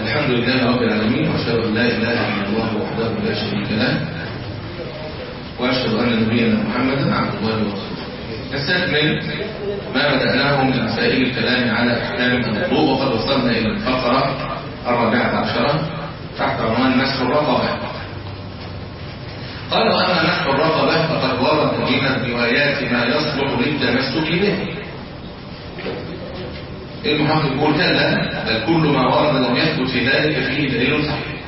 الحمد لله رب العالمين واشهد ان لا اله الا الله وحده لا شريك له واشهد ان نبينا محمدا عبد الله ورسوله نستكمل ما بدأناه من مسائل الكلام على احكام الوضوء وقد وصلنا الى الفقره الرابعه عشره تحت عنوان مسح الرقبه قال واما مسح الرقبه فقد ورد من الروايات ما يصلح للتمسك به المحقق يقول كلا بل كل ما ورد لم يثبت في ذلك فيه دليل صحيح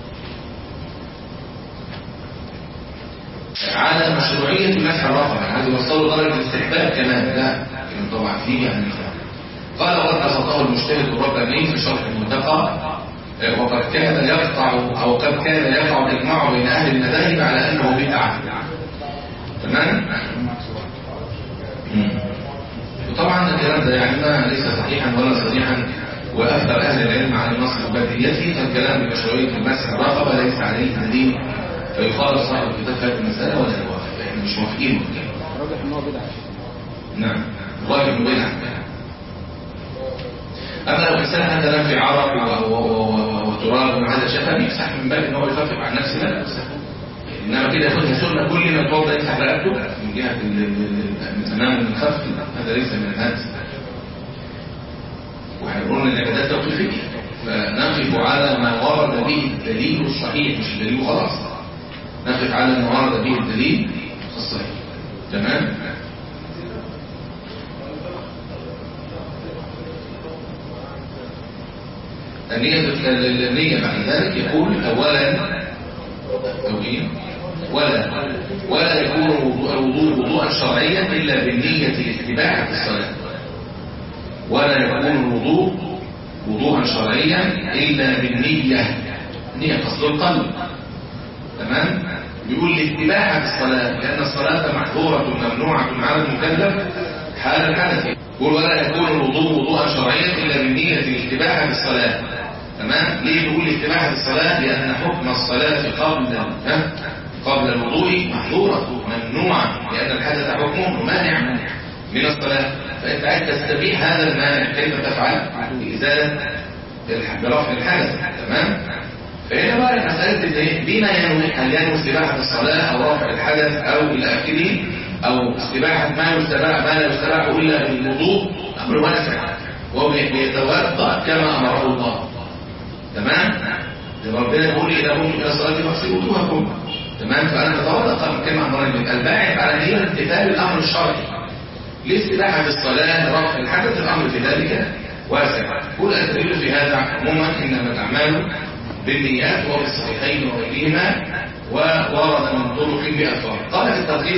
على مشروعية مسح الرقبة هذا يوصلوا درجة الاستحباب كمان لا لكن طبعا فيه يعني قال وقد بسطه المجتهد الرباني في شرح المنتقى وقد كان يقطع او قد كان يقع الاجماع بين اهل المذاهب على انه بدعه تمام وطبعا الكلام ده يعني ما ليس صحيحا ولا صريحا واكثر اهل العلم على نص البديهي فالكلام بمشروعيه المسح الرقبه ليس عليه دليل فيخالف صاحب الكتاب في هذه المساله ولا يوافق احنا مش موافقين راجح ان هو بدعه نعم راجح انه بدعه اما لو انسان مثلا في عرق وتراب وهذا شفا بيمسح من باب ان هو يخفف عن نفسه لا يمسح انما كده ياخدها سنه كل ما يتوضا يمسح رقبته من جهه من امام الخف هذا ليس من الهدي وهنقول ان العبادات توقيفيه فنقف على ما ورد به الدليل الصحيح مش الدليل خلاص نقف على ما ورد به الدليل الصحيح تمام النية النية بعد ذلك يقول أولا توجيه ولا ولا يكون الوضوء وضوءا شرعيا إلا بالنية لاستباحة الصلاة ولا يكون الوضوء وضوءا شرعيا إلا بالنية نية قصد القلب تمام بيقول لاستباحة الصلاة لأن الصلاة محظورة ممنوعة على المكلف حال الحدث يقول ولا يكون الوضوء وضوءا شرعيا إلا بالنية لاستباحة الصلاة تمام ليه بيقول لاستباحة الصلاة لأن حكم الصلاة قبل ها؟ قبل الوضوء محظورة ممنوعة لأن الحدث حكمه مانع من الصلاة فأنت عايز تستبيح هذا المانع كيف تفعل بإزالة برفع الحدث تمام فهنا بقى مسألة ايه بما ينوي هل ينوي استباحة الصلاة أو رفع الحدث أو إلى آخره أو استباحة ما يستباح ما لا يستباح إلا بالوضوء أمر واسع وهو بيتوضأ كما أمره الله تمام ربنا يقول إذا قمتم إلى الصلاة فاغسلوا وجوهكم تمام فأنا بتوضأ كما أمرني الباعث على هي امتثال الأمر الشرعي لاستباحة الصلاة رفع الحدث الأمر في ذلك واسع كل الدليل في هذا عموما إنما الأعمال بالنيات وفي الصحيحين وغيرهما وورد من طرق بألفاظ قال في التلخيص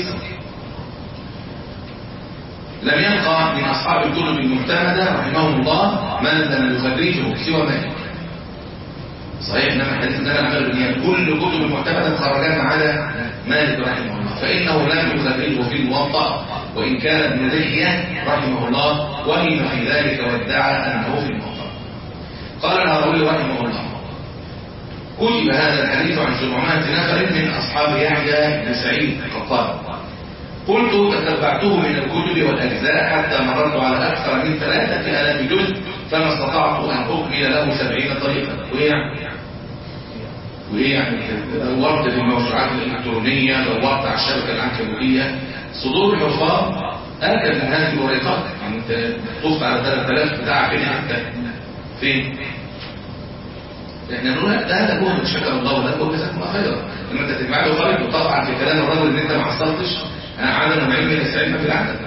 لم يبقى من أصحاب الكتب المعتمدة رحمهم الله من لم يخرجه سوى مالك صحيح انما الحديث ده العمل بالنيات كل كتب المعتمده خرجت على مالك رحمه الله فانه لم يخرجه في الموطا وان كان ابن دحيه رحمه الله وهم في ذلك وادعى انه في الموطا قال الهروي رحمه الله كتب هذا الحديث عن 700 نفر من اصحاب يحيى بن سعيد القطان قلت تتبعته من الكتب والاجزاء حتى مررت على اكثر من ثلاثه الاف جزء فما استطعت ان اكمل له سبعين طريقه وايه يعني وايه يعني دورت في الموسوعات الالكترونيه دورت على الشبكه العنكبوتيه صدور الحفاظ اكل من هذه الورقات يعني انت طفت على 3000 بتاع فين حتى فين احنا نقول ده هذا جهد شكر الله له وجزاكم الله خيرا لما انت تجمع له خالد وتقع في كلام الرجل ان انت ما حصلتش عدد نوعين من السعيد في العدد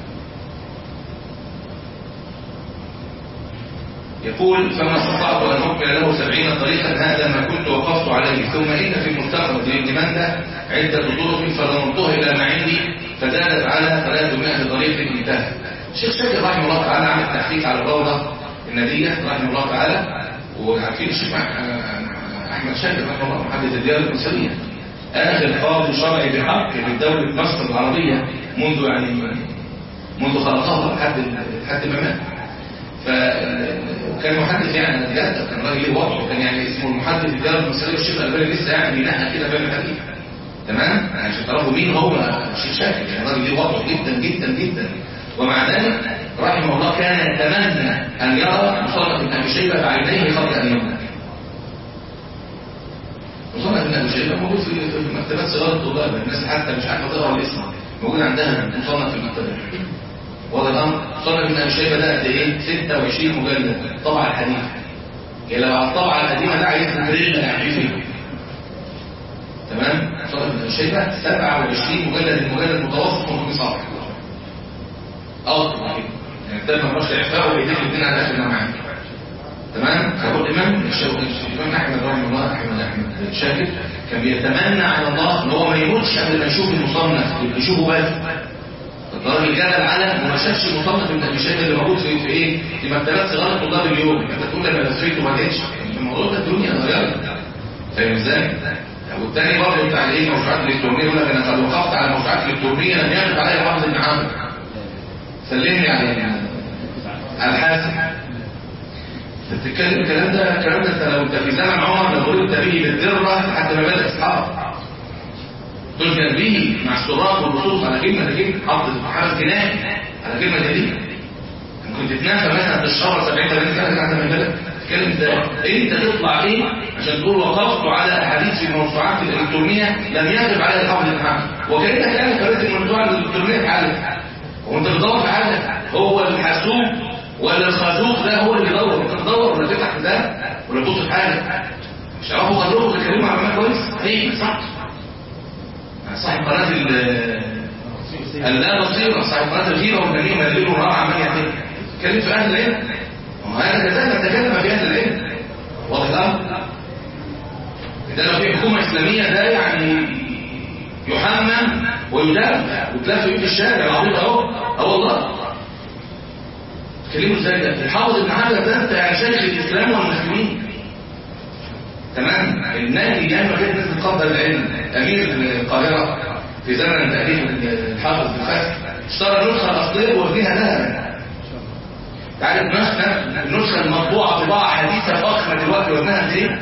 يقول فما استطعت أن أكمل له سبعين طريقا هذا ما كنت وقفت عليه ثم إن في المستخرج لابن مندة عدة طرق فضمنتها إلى ما عندي فزادت على 300 طريق انتهى الشيخ شاكر رحمه الله تعالى عمل تحقيق على الروضة الندية رحمه الله تعالى وعارفين الشيخ أحمد شاكر رحمه الله محدث الديار المسلمية آخر قاضي شرعي بحق لدولة مصر العربية منذ يعني منذ خلقها لحد لحد ما مات فكان محدث يعني بجد كان راجل ليه وضعه كان يعني اسمه المحدث الدار المصريه والشيخ الالباني لسه يعني بينقى كده بين الحديث تمام عشان تعرفوا مين هو الشيخ شاكر كان راجل ليه وضعه جدا جدا جدا ومع ذلك رحمه الله كان يتمنى ان يرى مصطفى بن ابي شيبه بعينيه قبل ان يموت موجود في في مكتبات صغار الطلاب الناس حتى مش عارفه تقرا الاسم موجود عندها مصنف في المكتبات وهذا الامر صنف ابن ابي شيبه ده قد ايه 26 مجلد طبعه الحديث يعني لو على الطبعه القديمه ده عايز تدريل يعني فيه تمام صنف ابن ابي شيبه 27 مجلد المجلد المتوسط 500 صفحه اه يعني ده ما هوش اعفاء ويديك الاثنين على اخر معاك تمام فهو الامام الامام احمد رحمه الله احمد احمد شاكر كان بيتمنى على الله ان هو ما يموتش قبل ما يشوف المصنف يشوفه بس الراجل جدل على ما شافش المصنف ابن ابي شيبه اللي موجود في في ايه في مكتبات صغار الطلاب اليوم انت تقول لما لفيت وما لقيتش الموضوع ده الدنيا اتغيرت فاهم ازاي؟ والتاني برضه بتاع الايه الموسوعات الالكترونيه يقول لك انا قد وقفت على الموسوعات الالكترونيه لم يقف عليها حافظ ابن عامر سلمني على الحاسب بتتكلم الكلام ده الكلام ده انت لو انت في زمن عمر لو قلت به بالذره لحد ما بدا اصحاب تلزم به مع الصراط والنصوص على كلمه تجيب حط حرف جناحي على كلمه دي ممكن تتنافى مثلا في الشهر 70 30 سنه لحد ما بدا تتكلم ده انت تطلع ايه عشان تقول وقفت على احاديث في الموسوعات الالكترونيه لم يجب عليها الحفظ الحمد وكانك الان قريت الموسوعه الالكترونيه في حالك وانت بتدور في حاجه هو الحاسوب ولا الخازوق ده هو اللي بيدور انت بتدور ولا تفتح كتاب ولا تبص في حاجه مش عارفوا قدروا تتكلموا عن معلومات كويس ايه صح صاحب قناه اللا بصيره صاحب قناه الغيره والنميمه الليل والنهار عمال يعمل اتكلم في اهل العلم ما هذا كذلك تكلم في اهل العلم واضح الامر ده لو في حكومه اسلاميه ده يعني يحمم ويدافع وتلف في الشارع العبيط اهو اه والله تكلموا ازاي ده الحافظ ابن حجر ده انت يعني شيخ الاسلام والمسلمين تمام النادي لما كانت الناس بتقدر العلم امير القاهره في زمن تاليف الحافظ بالفتح اشترى النسخه الاصليه ووزنها ذهبا تعرف النسخه النسخه المطبوعه طباعه حديثه فخمه دلوقتي وزنها قد ايه؟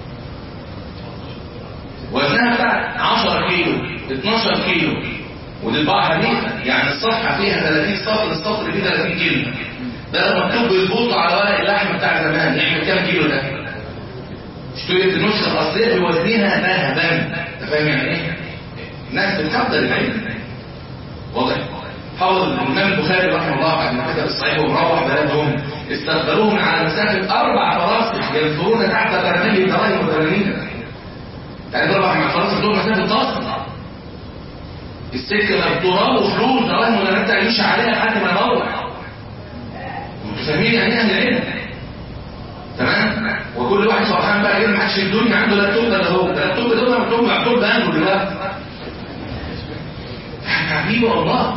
وزنها بتاع 10 كيلو 12 كيلو ودي طباعه حديثه يعني الصفحه فيها 30 سطر السطر فيه 30 كلمه ده مكتوب بالبوط على ورق اللحم بتاع زمان يعمل كام كيلو ده اشتريت النسخه الاصليه بوزنها ذهبا انت فاهم يعني ايه الناس بتقدر العلم واضح حافظ الامام البخاري رحمه الله بعد ما كتب الصحيح ومروح بلدهم استقبلوه من على مسافه اربع فراسخ ينظرون تحت قرنيه دراهم ودرانين يعني اربع مع فراسخ دول مسافه تصل السكه تراب وفلوس دراهم ودرانين يمشي عليها لحد ما يروح فاهمين يعني ايه اهل العلم تمام وكل واحد فرحان بقى غير ما حدش في الدنيا عنده لابتوب ده هو ده اللابتوب ده مكتوب مكتوب بانجو دلوقتي حاجه عجيبه والله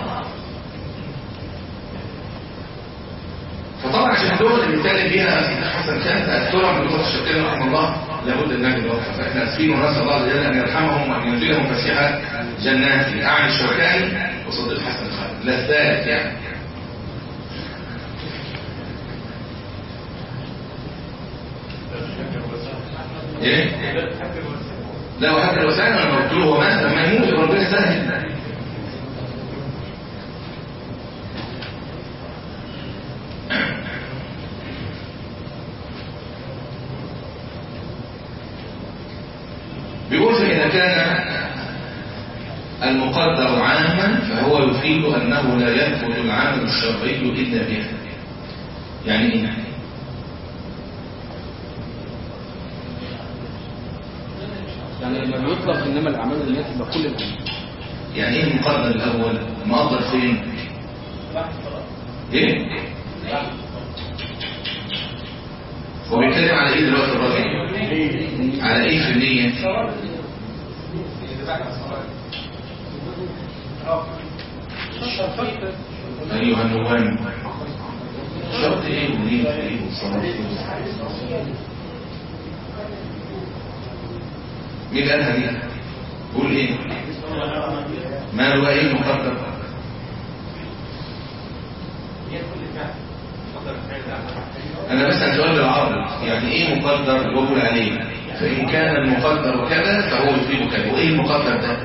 فطبعا عشان الدول اللي بيتكلم بيها حسن كان تاثرا بدول الشرقيه رحمه الله لابد ان نجد وقفه فاحنا اسفين ونسال الله عز وجل ان يرحمهم وان ينزلهم فسيح جنات اعلى الشركاني وصديق حسن خالد لذات يعني ايه لا وحتى لو سأل انا قلت له هو مات لما يموت ربنا سهل بيقول فإذا كان المقدر عاما فهو يفيد أنه لا ينفذ العمل الشرعي إلا به يعني ايه يعني لما يطلق انما الاعمال اللي تبقى كل الامور يعني ايه المقدر الاول مقدر فين ايه هو بيتكلم على ايه دلوقتي الراجل على ايه في النية ايها النوام شرط ايه ونية ايه والصلاة ايه مين قالها دي قول ايه ما هو ايه مقدر انا بس سؤال بالعربي يعني ايه مقدر بقول عليه فان كان المقدر كذا فهو يفيد كذا وايه المقدر ده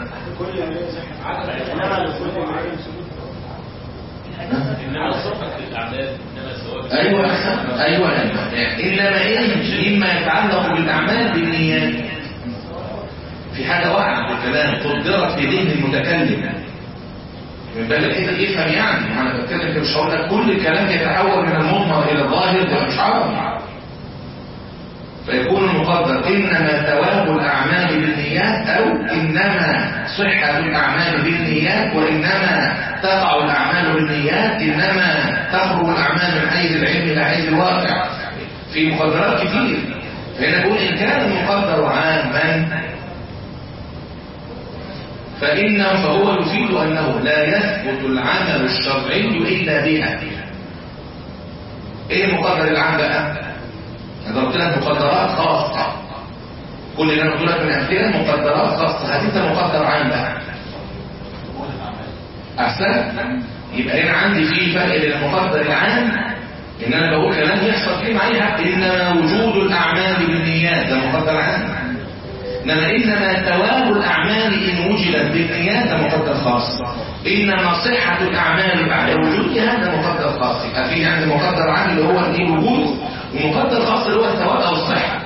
انما صفه الاعمال انما الثواب ايوه أحسن. ايوه ايوه انما ايه مما يتعلق بالاعمال بالنيات في حاجة وقعت في الكلام قدرت في ذهن المتكلم من باب الحته يفهم يعني انا بتكلم كده مش هقول لك كل الكلام يتحول من المضمر الى الظاهر ده مش عربي فيكون المقدر انما ثواب الاعمال بالنيات او انما صحه الاعمال بالنيات وانما تقع الاعمال بالنيات انما تخرج الاعمال من حيز العلم الى حيز الواقع في مقدرات كتير فهنا بقول ان كان المقدر عاما فإنه فهو يفيد أنه لا يثبت العمل الشرعي إلا بها إيه المقدر العام بقى؟ أنا قلت لك مقدرات خاصة كل اللي أنا قلت لك من أمثلة مقدرات خاصة هتنت مقدر عام بقى أحسن يبقى هنا عندي في فرق بين المقدر العام إن أنا بقول كلام يحصل فيه معايا إنما وجود الأعمال بالنيات ده مقدر عام إنما إنما ثواب الأعمال إن وجدت بالنيات ده مقدر خاص إنما صحة الأعمال بعد وجودها ده مقدر خاص يبقى في عندي مقدر عام اللي هو إيه وجوده ومقدر خاص اللي هو الثواب أو الصحة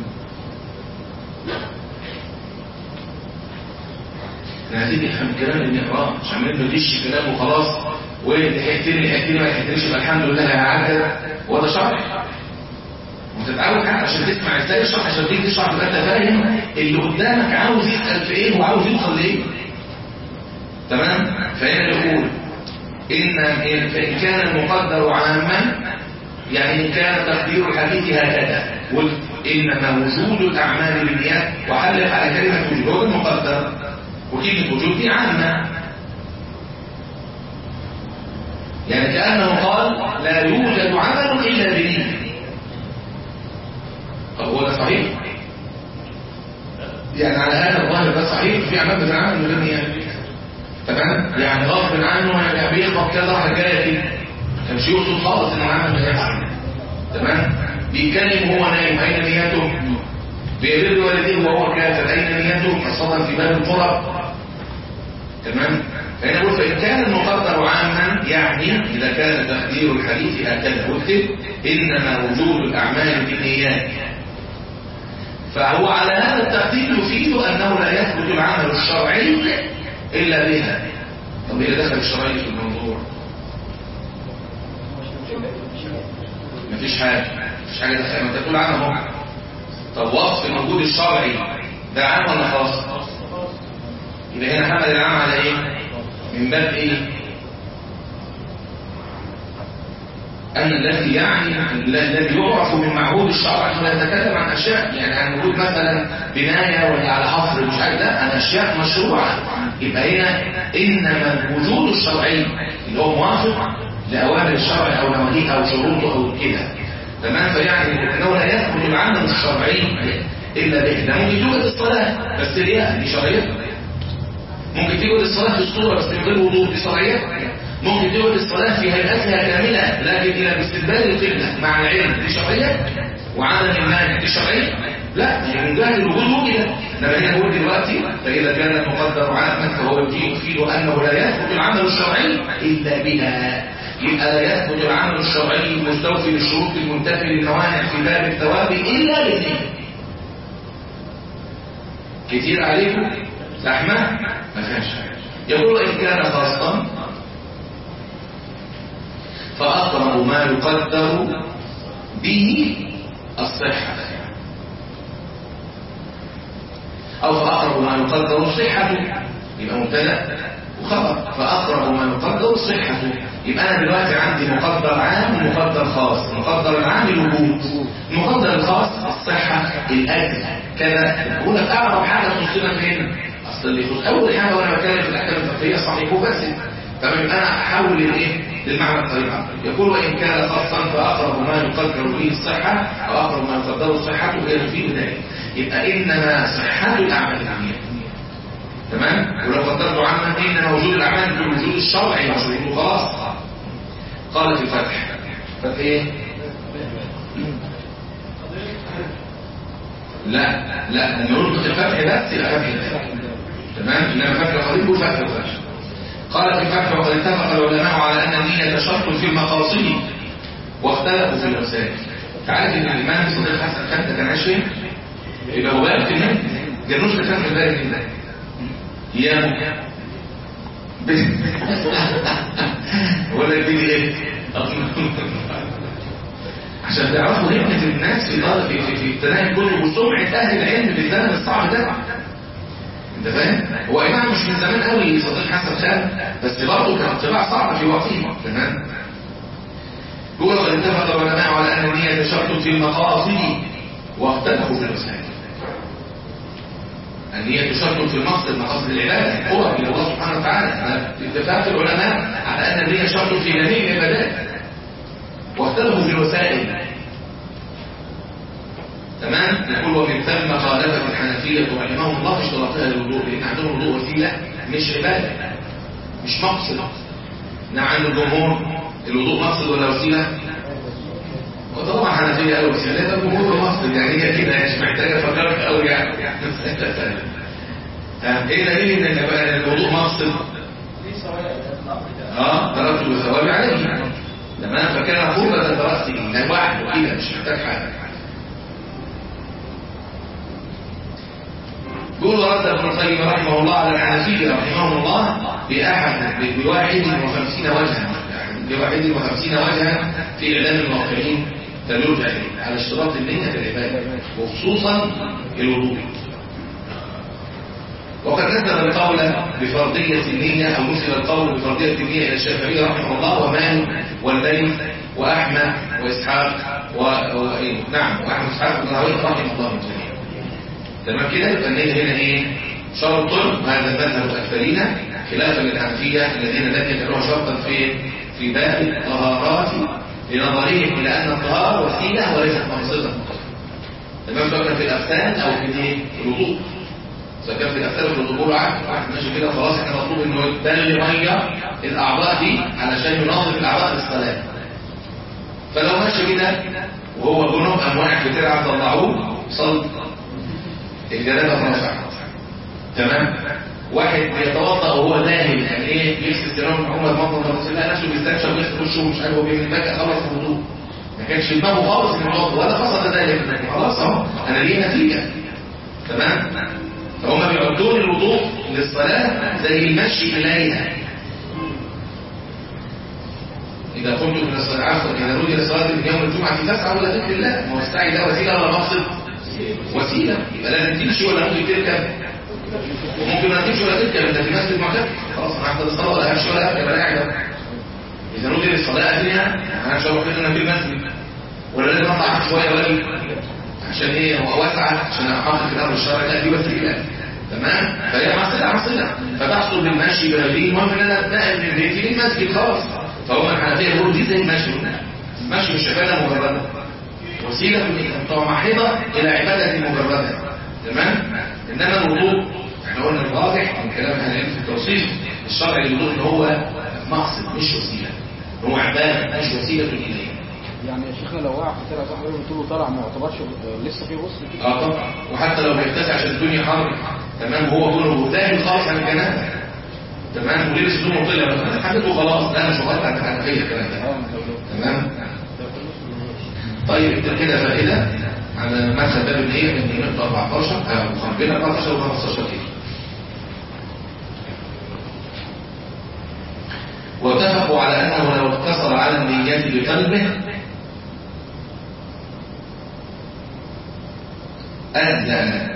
أنا عايزين نفهم الكلام اللي نقراه مش عمالين ندش كلام وخلاص وتحكتني تحكتني ما تحكتنيش يبقى الحمد لله هعدل وده شرح وتتعود حاجة عشان تسمع ازاي الشرح عشان تيجي تشرح تبقى انت فاهم اللي قدامك عاوز يسأل في ايه وعاوز يوصل لايه تمام فهنا يقول إن إن فإن كان المقدر عاما يعني إن كان تقدير الحديث هكذا قلت إنما وجود الأعمال بالنيات وحلق على كلمة وجود هو المقدر وكلمة وجود دي عامة يعني كأنه قال لا يوجد عمل إلا بنية طب هو ده صحيح يعني على هذا الظاهر ده صحيح في عمل بتعمل من غير نية تمام يعني غصب عنه يعني بيخبط كده راح جايه كده كانش يقصد خالص انه عمل بنفسه تمام بيتكلم وهو نايم اين نيته بيبر والديه وهو كافر اين نيته خاصه في باب القرى تمام فهنا نقول فإن كان المقدر عاما يعني إذا كان تقدير الحديث هكذا اكتب إنما وجود الأعمال بالنيات فهو على هذا التقدير يفيد أنه لا يثبت العمل الشرعي إلا بها طب إيه دخل الشرعي في الموضوع مفيش حاجة مفيش حاجة دخل ما تقول عنه هو طب وصف الموجود الشرعي ده عام ولا خاص يبقى هنا حمل العام على ايه من باب ايه أن الذي يعني الذي يعرف من معهود الشرع أنه يتكلم عن أشياء يعني عن وجود مثلا بناية ولا على حفر مش عارف لا عن أشياء مشروعة يبقى هنا إنما الوجود الشرعي اللي هو موافق لأوامر الشرع أو نواهيه أو شروطه أو كده تمام فيعني أنه لا يثبت العمل الشرعي إلا به ده ممكن توجد الصلاة بس رياء دي شرعية ممكن توجد الصلاة في الصورة بس من غير وضوء دي شرعية ممكن توجد الصلاة في هيئتها كاملة لكن إلى باستقبال القبلة مع العلم دي شرعية وعدم المانع دي شرعية لا هي من جهة الوجود وكده انما هنا نقول دلوقتي فإذا كان المقدر عاما فهو يفيد أنه لا يثبت العمل الشرعي إلا بها يبقى لا يثبت العمل الشرعي المستوفي للشروط المنتفي للموانع في باب الثواب إلا بالنية كتير عليكم زحمة ما فيهاش يقول إن كان خاصا فأقرب ما يقدر به الصحة أو فأقرب ما يقدر الصحة يبقى مبتدا وخبر فأقرب ما يقدر الصحة يبقى أنا دلوقتي عندي مقدر عام ومقدر خاص مقدر العام الوجود المقدر الخاص الصحة الأجل كذا بقول لك أعرف حاجة تخصنا فين أصل اللي يخص أول حاجة وأنا بتكلم في الأحكام الفقهية صحيح وبس تمام أنا أحول للإيه للمعنى الطريقة يقول وإن كان خاصا فأقرب ما يقدر به الصحة أو أقرب ما يقدر الصحة هي في ذلك يبقى إنما صحة الأعمال الدنيا تمام ولو قدرت عما إنما وجود الأعمال في الوجود الشرعي مش وجود خلاص قال في الفتح فتح إيه لا لا لما يقول في الفتح بس يبقى فتح تمام إنما فتح الخليل هو فتح الفتح قال في الفتح وقد اتفق العلماء على أن النية شرط في المقاصد واختلفوا في الوسائل تعرف ان الإمام صديق حسن خمسة كان عايش فين؟ يبقى هو بقى في النية جنوش كان في البارد من ده ايامه ولا يبتدي ايه عشان تعرفوا همة الناس في طالب في في في ابتداء الكتب وسمعة اهل العلم في الزمن الصعب ده انت فاهم؟ هو اي نعم مش من زمان قوي صديق حسن خان بس برضه كان طباع صعب في وقته تمام يقول قد اتفق العلماء على ان النية شرط في المقاصد واختلفوا في الوسائل النية شرط في المقصد مقاصد العبادة القرب إلى الله سبحانه وتعالى اتفاق العلماء على أن النية شرط في جميع العبادات واختلفوا في الوسائل تمام يقول ومن ثم خالفت الحنفية رحمهم الله اشتراطها للوضوء لأن عندهم الوضوء وسيلة مش عبادة مش مقصد نعم عند الجمهور الوضوء مقصد ولا وسيلة وطبعا حنفية قالوا وسيلة ده الجمهور مقصد يعني هي كده مش محتاجة افكرك قوي يعني ايه دليل ان بقى الوضوء مقصد اه تركت الثواب عليه تمام فكان قربة رأسه ده واحد وكده مش محتاج حاجة يقول رد ابن القيم رحمه الله على الحنفية رحمه الله بأحد بواحد وخمسين وجها بواحد وخمسين وجها في إعلام الموقعين تلوج عليه على اشتراط النية في العبادة وخصوصا الوضوء وقد نسب القول بفرضية النية أو نسب القول بفرضية النية إلى الشافعي رحمه الله ومالك والليث وأحمد وإسحاق و... و... نعم وأحمد إسحاق بن راويه رحمه الله جميعا تمام كده يبقى النية هنا إيه شرط هذا المذهب الأكثرين خلافا للحنفية الذين لم يجعلوها شرطا في في باب الطهارات لنظرهم إلى أن الطهارة وسيلة وليست مقصدا تمام سواء في الأغسال أو في الوضوء سواء كان في الأغسال في الوضوء عادي واحد ماشي كده خلاص احنا مطلوب إنه يبلغ مية الأعضاء دي علشان ينظف الأعضاء للصلاة فلو ماشي كده وهو جنوب قام واقع في ترعة طلعوه صل الجنابة خلاص تمام واحد بيتوضا وهو ذاهب يعني ايه يغسل سنانه عمر مطلب الرسول الله نفسه بيستنشق ويغسل وشه ومش عارف هو بيعمل مكه خلص الوضوء ما كانش في دماغه خالص انه يتوضا ولا قصد ذلك خلاص اهو انا ليه نتيجه تمام فهم بيعدون الوضوء للصلاه زي المشي اليها إذا قمت من الصلاة عفوا إذا نودي للصلاة من يوم الجمعة فاسعى ولا ذكر الله ما هو السعي ده وسيلة ولا مقصد؟ وسيلة يبقى لازم تمشي ولا ممكن تركب وممكن ما تمشي ولا تركب انت في مسجد معتكف خلاص انا هحضر الصلاه ولا همشي ولا اركب ولا قاعد اذا نودي للصلاه فيها انا مش هروح كده في المسجد ولا لازم اطلع شويه ولا عشان ايه هو واسعه عشان احافظ في الامر الشرعي لا دي وسيله تمام فهي معصيه معصيه فتحصل بالمشي بهذه المهم ان انا اتنقل من بيتي للمسجد خلاص فهم الحنفيه يقولوا دي زي المشي المشي مش عباده مجرده وسيله متمحضه الى عباده مجرده تمام انما الوضوء احنا قلنا الواضح من كلام اهل العلم في التوصيف الشرعي للوضوء ان هو مقصد مش وسيله هو عباده مش وسيله اليه يعني يا شيخنا لو وقع في ترعه صاحبي قلت له طلع ما يعتبرش لسه في غسل كده اه طبعا وحتى لو بيغتسل عشان الدنيا حر تمام هو كله ذاهب خالص عن الجنابه تمام ولبس هدومه وطلع حبيته خلاص ده مش غلط عن الحنفيه الكلام ده اه لو- تمام طيب انت كده فائده على مدخل باب النية من نقطة 14 أو بين 14 و 15 كيلو واتفقوا على أنه لو اقتصر على النيات بقلبه أدى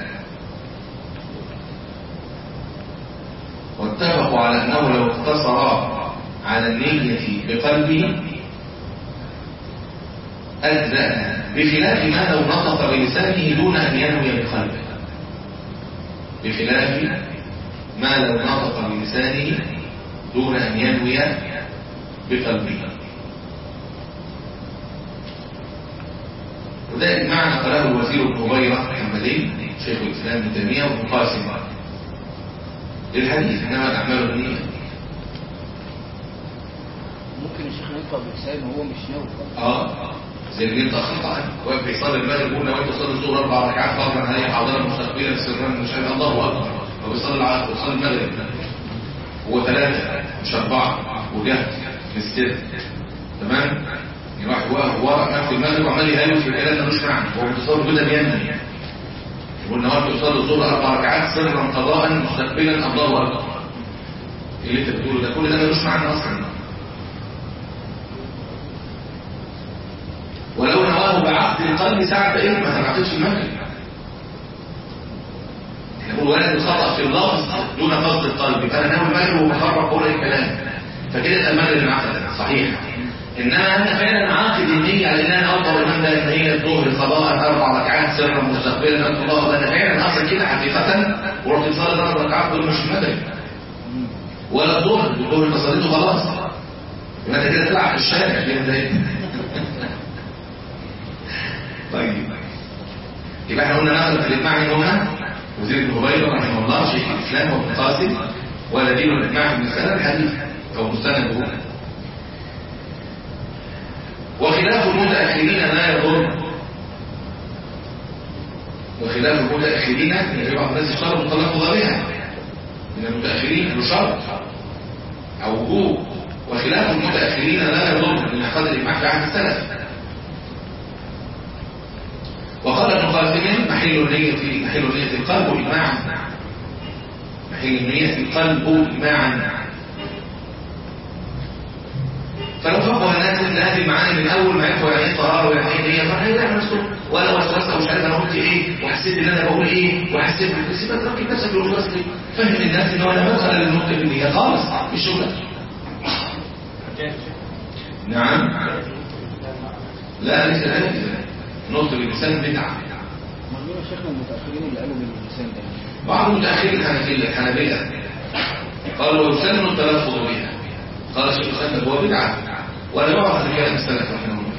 واتفقوا على أنه لو اقتصر على النية بقلبه أجزاء بخلاف ما لو نطق بلسانه دون أن ينوي بقلبه بخلاف ما لو نطق بلسانه دون أن ينوي بقلبه وده إجماع نقله الوزير بن هبيرة الحنبلي شيخ الإسلام ابن تيمية وابن قاسم للحديث إنما الأعمال بالنية ممكن الشيخ ينطق بلسانه وهو مش ناوي اه زي اللي انت اخطا واقف بيصلي المغرب قلنا وانت تصلي الظهر اربع ركعات فرضا عليه حاضرا مستقبلا سرا مش عارف الله اكبر وبيصلي العصر وبيصلي المغرب هو ثلاثه مش اربعه وجهد مسكت تمام يروح واقف ورا نفس المغرب وعمال يهلل في الكلام ملوش معنى هو بيتصلي كده بيمني يقول نوات يصلي الظهر اربع ركعات سرا قضاء مستقبلا الله اكبر اللي انت بتقوله ده كل ده ملوش معنى اصلا ولو نواه بعقد القلب ساعة ايه ما تنعقدش المغرب نقول ولد الخطأ في اللفظ دون قصد القلب يبقى انا ناوي المغرب وبخرج كل الكلام فكده المغرب انعقد صحيح انما انا فعلا عاقد النية على ان انا افضل الامام ده ان هي الظهر قضاء اربع ركعات سرا مستقبلا انت الله ده انا فعلا اصلا كده حقيقة ورحت تصلي ثلاث ركعات دول مش المغرب ولا الظهر الظهر انت صليته خلاص يبقى انت كده تلعب في الشارع كده ده طيب يبقى احنا قلنا ناخد الاجماع من هنا وزير بن هريره رحمه الله شيخ الاسلام وابن القاسم ولا دين الاجماع من سنه الحديث او مستند وخلاف المتاخرين لا يضر وخلاف المتاخرين ان بعض الناس اشترطوا الطلاق ضارها من المتاخرين بشرط او وجوب وخلاف المتاخرين لا يضر من احقاد الاجماع في عهد السلف وقال ابن قاسم محل النية محل النية القلب إجماعا محل النية القلب إجماعا فلو فقه الناس مثل هذه المعاني من أول ما يفهم يعني طهارة ويعني ايه نية فهيدا نفسه ولا وسوسة ومش عارف أنا قلت إيه وحسيت إن أنا بقول إيه وحسيت بس يبقى تركب نفسك في الوسواس ليه؟ فهم الناس إن هو أنا بدخل للنطق بالنية خالص مش شغلة نعم لا ليس ذلك نطق اللسان بدعة امال مين يا شيخنا المتاخرين اللي قالوا باللسان ده بعض المتأخرين الحنفية الحنابلة قالوا ويسن التلفظ بها قال الشيخ الخلف هو بدعة ولا يعرف رجال السلف رحمه الله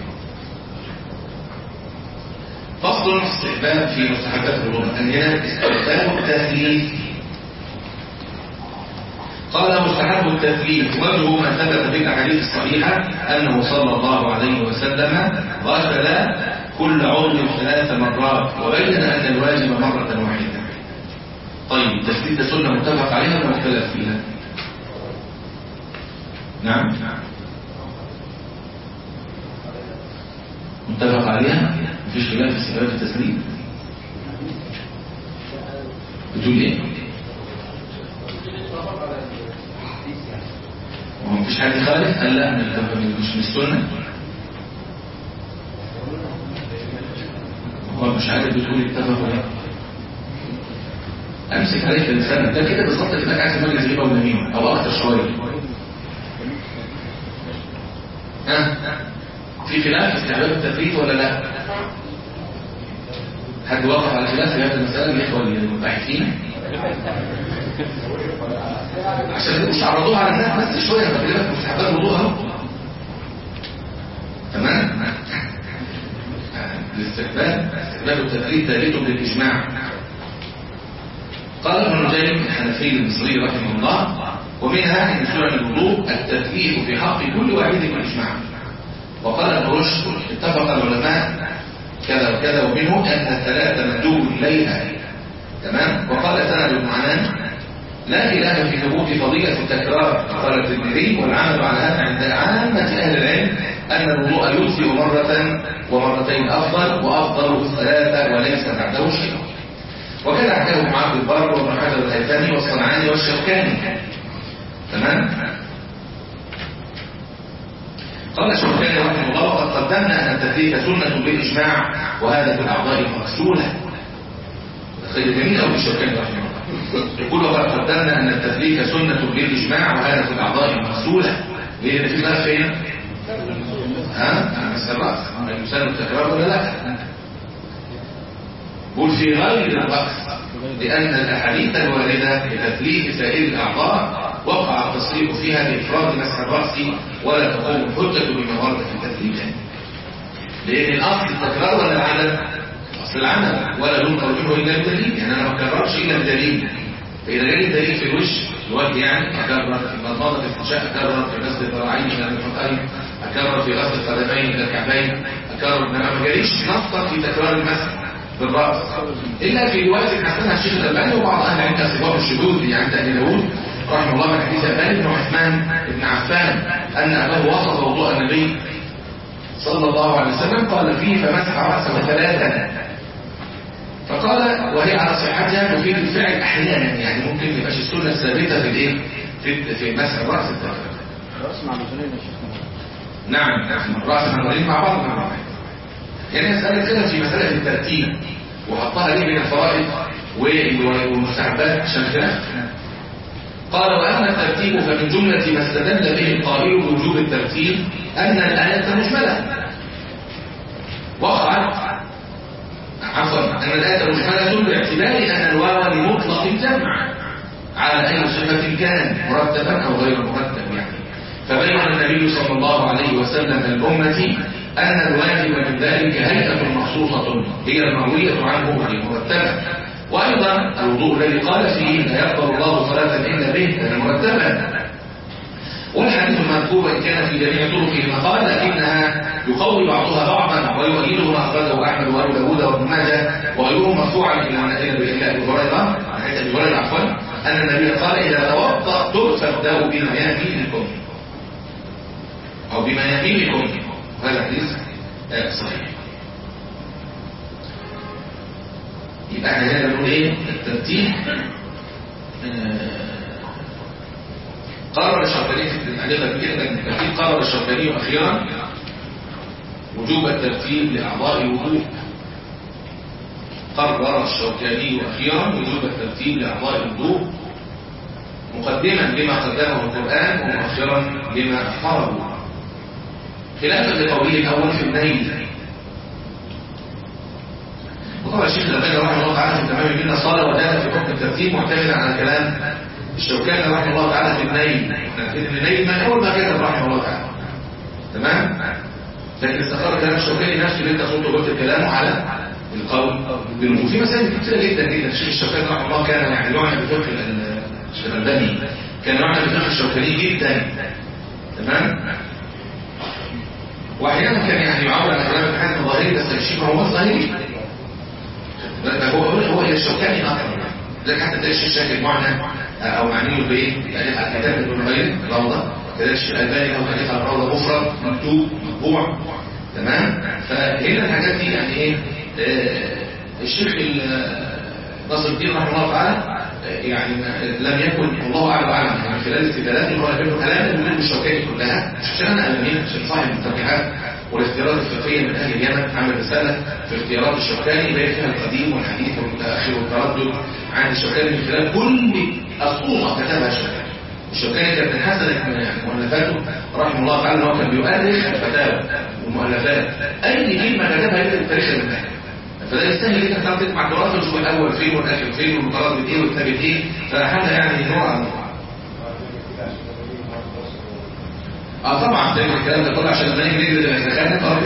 فصل استحباب في مستحبات الوضوء أن هنا استحباب التثليث قال مستحب التثليث وجه ما ثبت في الاحاديث الصحيحه انه صلى الله عليه وسلم غسل كل عضو ثلاث مرات وبين ان الواجب مره واحده طيب التثليث ده سنه متفق عليها ولا مختلف فيها نعم متفق عليها مفيش خلاف في استحباب التثليث بتقول ايه هو مفيش حد خالف قال لا مش من السنة هو مش عارف بتقول اتفقوا لا امسك عليك اللسان ده كده بالظبط كده عايز مجلس غيبه ونميمه او اكتر شويه ها في خلاف في استحباب التفريط ولا لا حد وقف على خلاف في هذه المساله الاخوه المباحثين عشان مش عرضوها على الناس بس شويه انا بكلمك مستحبات الوضوء اهو تمام الاستحباب استحباب التفريط ثابت بالاجماع قال ابن نجيم الحنفي المصري رحمه الله ومنها ان سنن الوضوء التثليث في حق كل واحد بالاجماع وقال ابن رشد اتفق العلماء كذا وكذا ومنه ان الثلاثه مندوب اليها تمام وقال سند بن عنان لا خلاف في ثبوت فضيلة التكرار قال الترمذي والعمل على هذا عند عامة أهل العلم أن الوضوء يجزئ مرة ومرتين أفضل وأفضل الثلاثة وليس بعده شيء وكذا حكاه ابن عبد البر وابن حجر الهيثمي والصنعاني والشوكاني تمام قال الشوكاني رحمه الله وقد قدمنا أن التثليث سنة بالإجماع وهذا في الأعضاء المغسولة خير جميل أو الشوكاني رحمه الله يقول وقد قدمنا أن التثليث سنة بالإجماع وهذا في الأعضاء المغسولة ليه ده في خلاف فين؟ ها؟ مس الرأس يسال التكرار ولا لا؟ قل في غير الرأس لأن الأحاديث الواردة بتثليث سائر الأعضاء وقع التصريح فيها بإفراد مسح الرأس ولا تقوم الحجة بما ورد في التثليث لأن الأصل التكرار ولا العدم؟ أصل العمل ولا ينقل منه إلا بدليل يعني أنا ما بكررش إلا بدليل فإذا جالي الدليل في الوش الوجه يعني أكرر في المضمضة في الاستنشاق أكرر في غسل الذراعين إلى المرفقين أكرر في غسل القدمين إلى الكعبين أكرر إنما ما جاليش نصا في تكرار المسح بالرأس إلا في رواية حسنها الشيخ الألباني وبعض أهل العلم كصفات الشذوذ يعني أهل داوود رحمه الله من حديث أبان بن عثمان بن عفان أن أباه وصف وضوء النبي صلى الله عليه وسلم قال فيه فمسح رأسه ثلاثا فقال وهي على صحتها تفيد الفعل احيانا يعني ممكن ما يبقاش السنه الثابته في الايه في في مسح الراس الثابته راس مع الاذنين يا شيخ نعم نعم الراس عمالين مع بعض مع بعض يعني مسألة كده في مسألة الترتيب وحطها ليه بين الفرائض والمستحبات عشان خلاف قال وأما الترتيب فمن جملة ما استدل به القائل بوجوب الترتيب أن الآية مجملة وقعت عفوا أن الآية مجملة باعتبار أن الواو لمطلق الجمع على أي صفة كان مرتبا أو غير مرتب يعني فبين النبي صلى الله عليه وسلم للأمة أن الواجب من ذلك هيئة مخصوصة هي المروية عنه وهي مرتبة وأيضا الوضوء الذي قال فيه لا يقبل الله صلاة إلا به كان مرتبا والحديث المذكور إن كان في جميع طرقه مقال لكنها يقوي بعضها بعضا ويؤيده ما أخرجه أحمد وأبو داوود وابن ماجه وغيرهم مرفوعا إلى إلى أبي هريرة حديث أبي هريرة عفوا أن النبي قال إذا توضأ فابدأوا بما يهديكم أو بما يهديكم هذا حديث صحيح يبقى احنا هنا بنقول ايه الترتيب قرر الشركاني في الحديثة كده ان الترتيب قرر الشركاني اخيرا وجوب الترتيب لاعضاء الوضوء قرر الشوكاني اخيرا وجوب الترتيب لاعضاء الوضوء مقدما لما قدمه القران ومؤخرا لما اخره خلافا لقوله الاول في النهي وطبعا الشيخ الألباني رحمه الله تعالى في تمام الدين صار وجاء في حكم الترتيب معتمدا على كلام الشوكاني رحمه الله تعالى في النيل النيل ما أول ما كتب رحمه الله تعالى تمام لكن استقر كلام الشوكاني نفسه اللي انت صوته قلت كلامه على القول بالوجوب في مسائل كتيره جدا جدا الشيخ الشوكاني رحمه الله كان يعني يعنى بفقه الشيخ الألباني كان يعنى بفقه الشوكاني جدا تمام واحيانا كان يعني يعول على كلام الحاكم الظاهري بس الشيء هو ظاهري هو هو هو الشوكاني اقرب لك حتى تلاقي الشيخ شاكر معنى او معنيه بايه يعني الكتاب ابن غير روضه تلاقي الشيخ الالباني او تاريخ الروضه مفرد مكتوب مطبوع تمام فهنا الحاجات دي يعني ايه الشيخ ناصر الدين رحمه الله تعالى يعني لم يكن الله اعلم اعلم يعني خلال استدلالاته هو يجيب كلام المهم الشوكاني كلها مش عشان انا امين عشان صاحب الترجيحات والاختيارات الفقهيه من اهل اليمن عمل رساله في اختيارات الشوكاني بين فيها القديم والحديث والمتاخر والتردد عن الشوكاني من خلال كل اسطوره كتبها الشوكاني الشوكاني كان من حسن مؤلفاته رحمه الله تعالى هو كان بيؤرخ الفتاوى والمؤلفات اي كلمه كتبها يكتب التاريخ المتاخر فده يستاهل انك تعرف تجمع تراث وتشوف الاول فين والاخر فين والمتردد ايه والثابت ايه فحاجه يعني نوع عن نوع اه طبعا ده الكلام ده كله عشان لما نيجي نجري الاحتكاك اه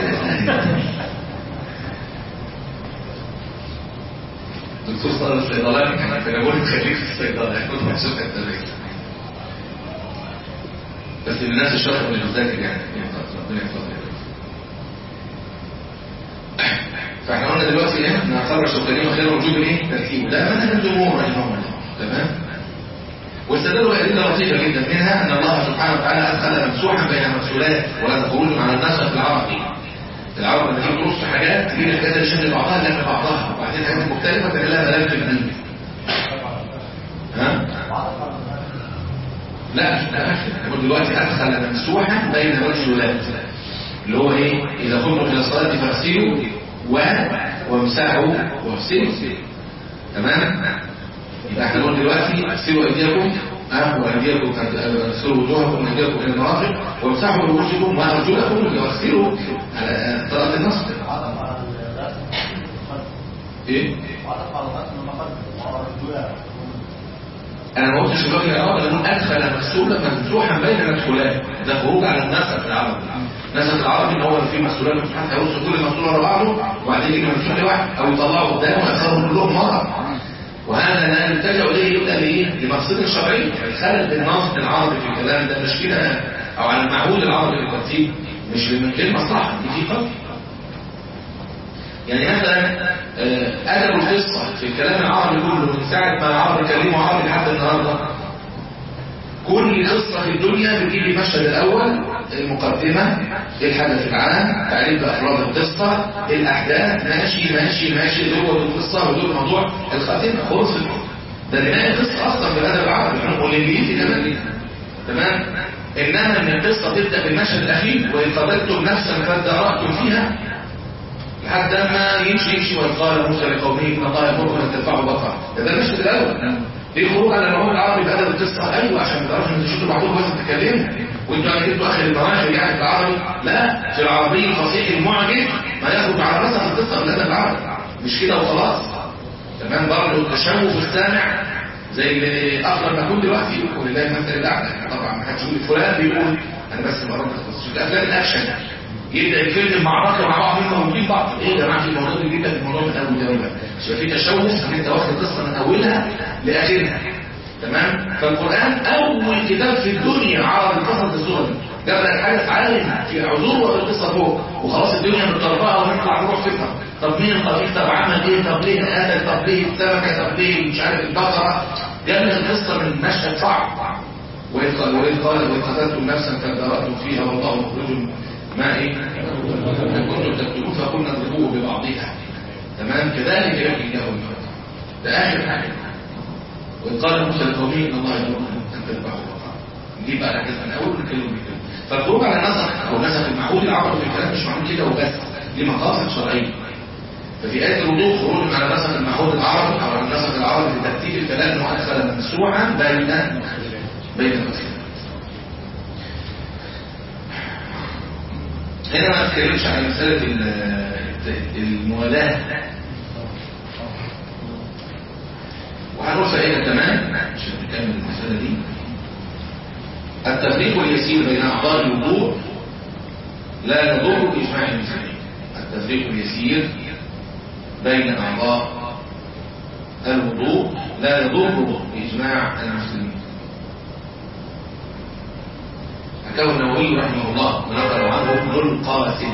دكتور صار الصيدلاني كان في بقول خليك في الصيدله كنت محسوب التدريس بس الناس الشرح اللي بتذاكر يعني ربنا يحفظها فاحنا قلنا دلوقتي ايه احنا هنقرر الشوكانيه وخير وجوب ايه ترتيب ده منهج الجمهور رحمه الله تمام واستدلوا بأدلة لطيفة جدا منها أن الله سبحانه وتعالى أدخل ممسوحا بين مفصولات وهذا خروج على النسق العربي العرب لما تيجي ترص حاجات تجيب الحاجات اللي شبه بعضها لا بعضها وبعدين حاجات مختلفة تعمل لها ملام في الدين ها؟ لا لا نقول دلوقتي أدخل ممسوحا بين مفصولات اللي هو ايه إذا قمتم إلى الصلاة فاغسلوا و وامسحوا واغسلوا تمام؟ يبقى احنا نقول دلوقتي اغسلوا ايديكم اه وايديكم اغسلوا وجوهكم وايديكم الى المرافق وامسحوا رؤوسكم وارجلكم واغسلوا على طرف النصب ايه انا ما قلتش دلوقتي يا رب انا ادخل مغسولا ممسوحا بين مدخولات ده خروج على النسق العربي النسق العربي ان هو في مسؤولات مفتوحات هيرصوا كل مسؤول ورا بعضه وبعدين يجي مفتوح لواحد او يطلعوا قدامه ويأخرهم كلهم مره وهذا لا نلتجأ إليه إلا لإيه؟ لمقصد شرعي الخلل بالنص العربي في الكلام ده مش كده أو على المعهود العربي للترتيب مش من غير مصلحة دي في قصد يعني مثلا أدب القصة في الكلام العربي كله من ساعة ما العرب كلموا عربي لحد النهاردة كل قصة في الدنيا بتجيب المشهد الأول المقدمة الحدث العام تعريف بأفراد القصة الأحداث ماشي ماشي ماشي دول القصة ودول موضوع الخاتمة خلصت ده نهاية القصة أصلا بالأدب العربي والإنجليزي كمان تمام إنما إن القصة تبدأ بالمشهد الأخير وإن قابلتم نفسا فادارأتم فيها لحد ما يمشي يمشي ويقال موسى لقومه إن الله يأمركم أن تدفعوا بقرة ده ده المشهد الأول ليه خروج على المعون العربي بأدب القصة أيوة عشان ما تعرفوا إن تشوفوا بعضهم بس تتكلموا وانتوا يعني جبتوا آخر المراحل يعني في العربي لا في العربي الفصيح المعجم ما يخرج على نسق القصة بالأدب العربي مش كده وخلاص تمام برضه التشوف السامع زي اللي اخر ما كنت دلوقتي ولله المثل الاعلى طبعا ما حدش يقول فلان بيقول انا بس مرات بس في افلام الاكشن يبدا الفيلم المعركه مع بعض منهم موجودين بعض ايه يا جماعه في الموضوع ده يجيب لك الموضوع من اول دوله مش في تشوش ان انت واخد القصه من اولها لاخرها تمام فالقران اول كتاب في الدنيا عرض القصص بالصوره دي جاب لك حاجه عالم في عذور والقصه فوق وخلاص الدنيا متطربقه ونطلع نروح فيها طب مين الطريق طب عمل ايه طب ليه قتل طب ليه السمكه طب ليه مش عارف البقره جاب لك القصه من مشهد صعب وإذ قال وإذ قال وإذ قتلتم نفسا فادارأتم فيها والله مخرج ما إيه كنتم تكتبون فقلنا اضربوه ببعضها تمام كذلك يحيي له الموت ده آخر حاجة وإذ قال موسى لقومه إن الله يأمركم أن تذبحوا بقرة دي بقى ركز من أول نتكلم بالكلام فالخروج على النسق أو نسق المعهود العربي في الكلام مش معمول كده وبس دي مقاصد شرعية ففي آية الوضوء خروج على نسق المعهود العربي أو على النسق العربي في ترتيب الكلام مؤخرا ممسوعا بين بين القسمين هنا ما اتكلمش عن مسألة الموالاة وهنقول فائدة كمان عشان نكمل المسألة دي التفريق اليسير بين أعضاء الوضوء لا يضر إجماع المسلمين التفريق اليسير بين أعضاء الوضوء لا يضر إجماع المسلمين حكاه النووي رحمه الله ونقل عنه ابن القاسم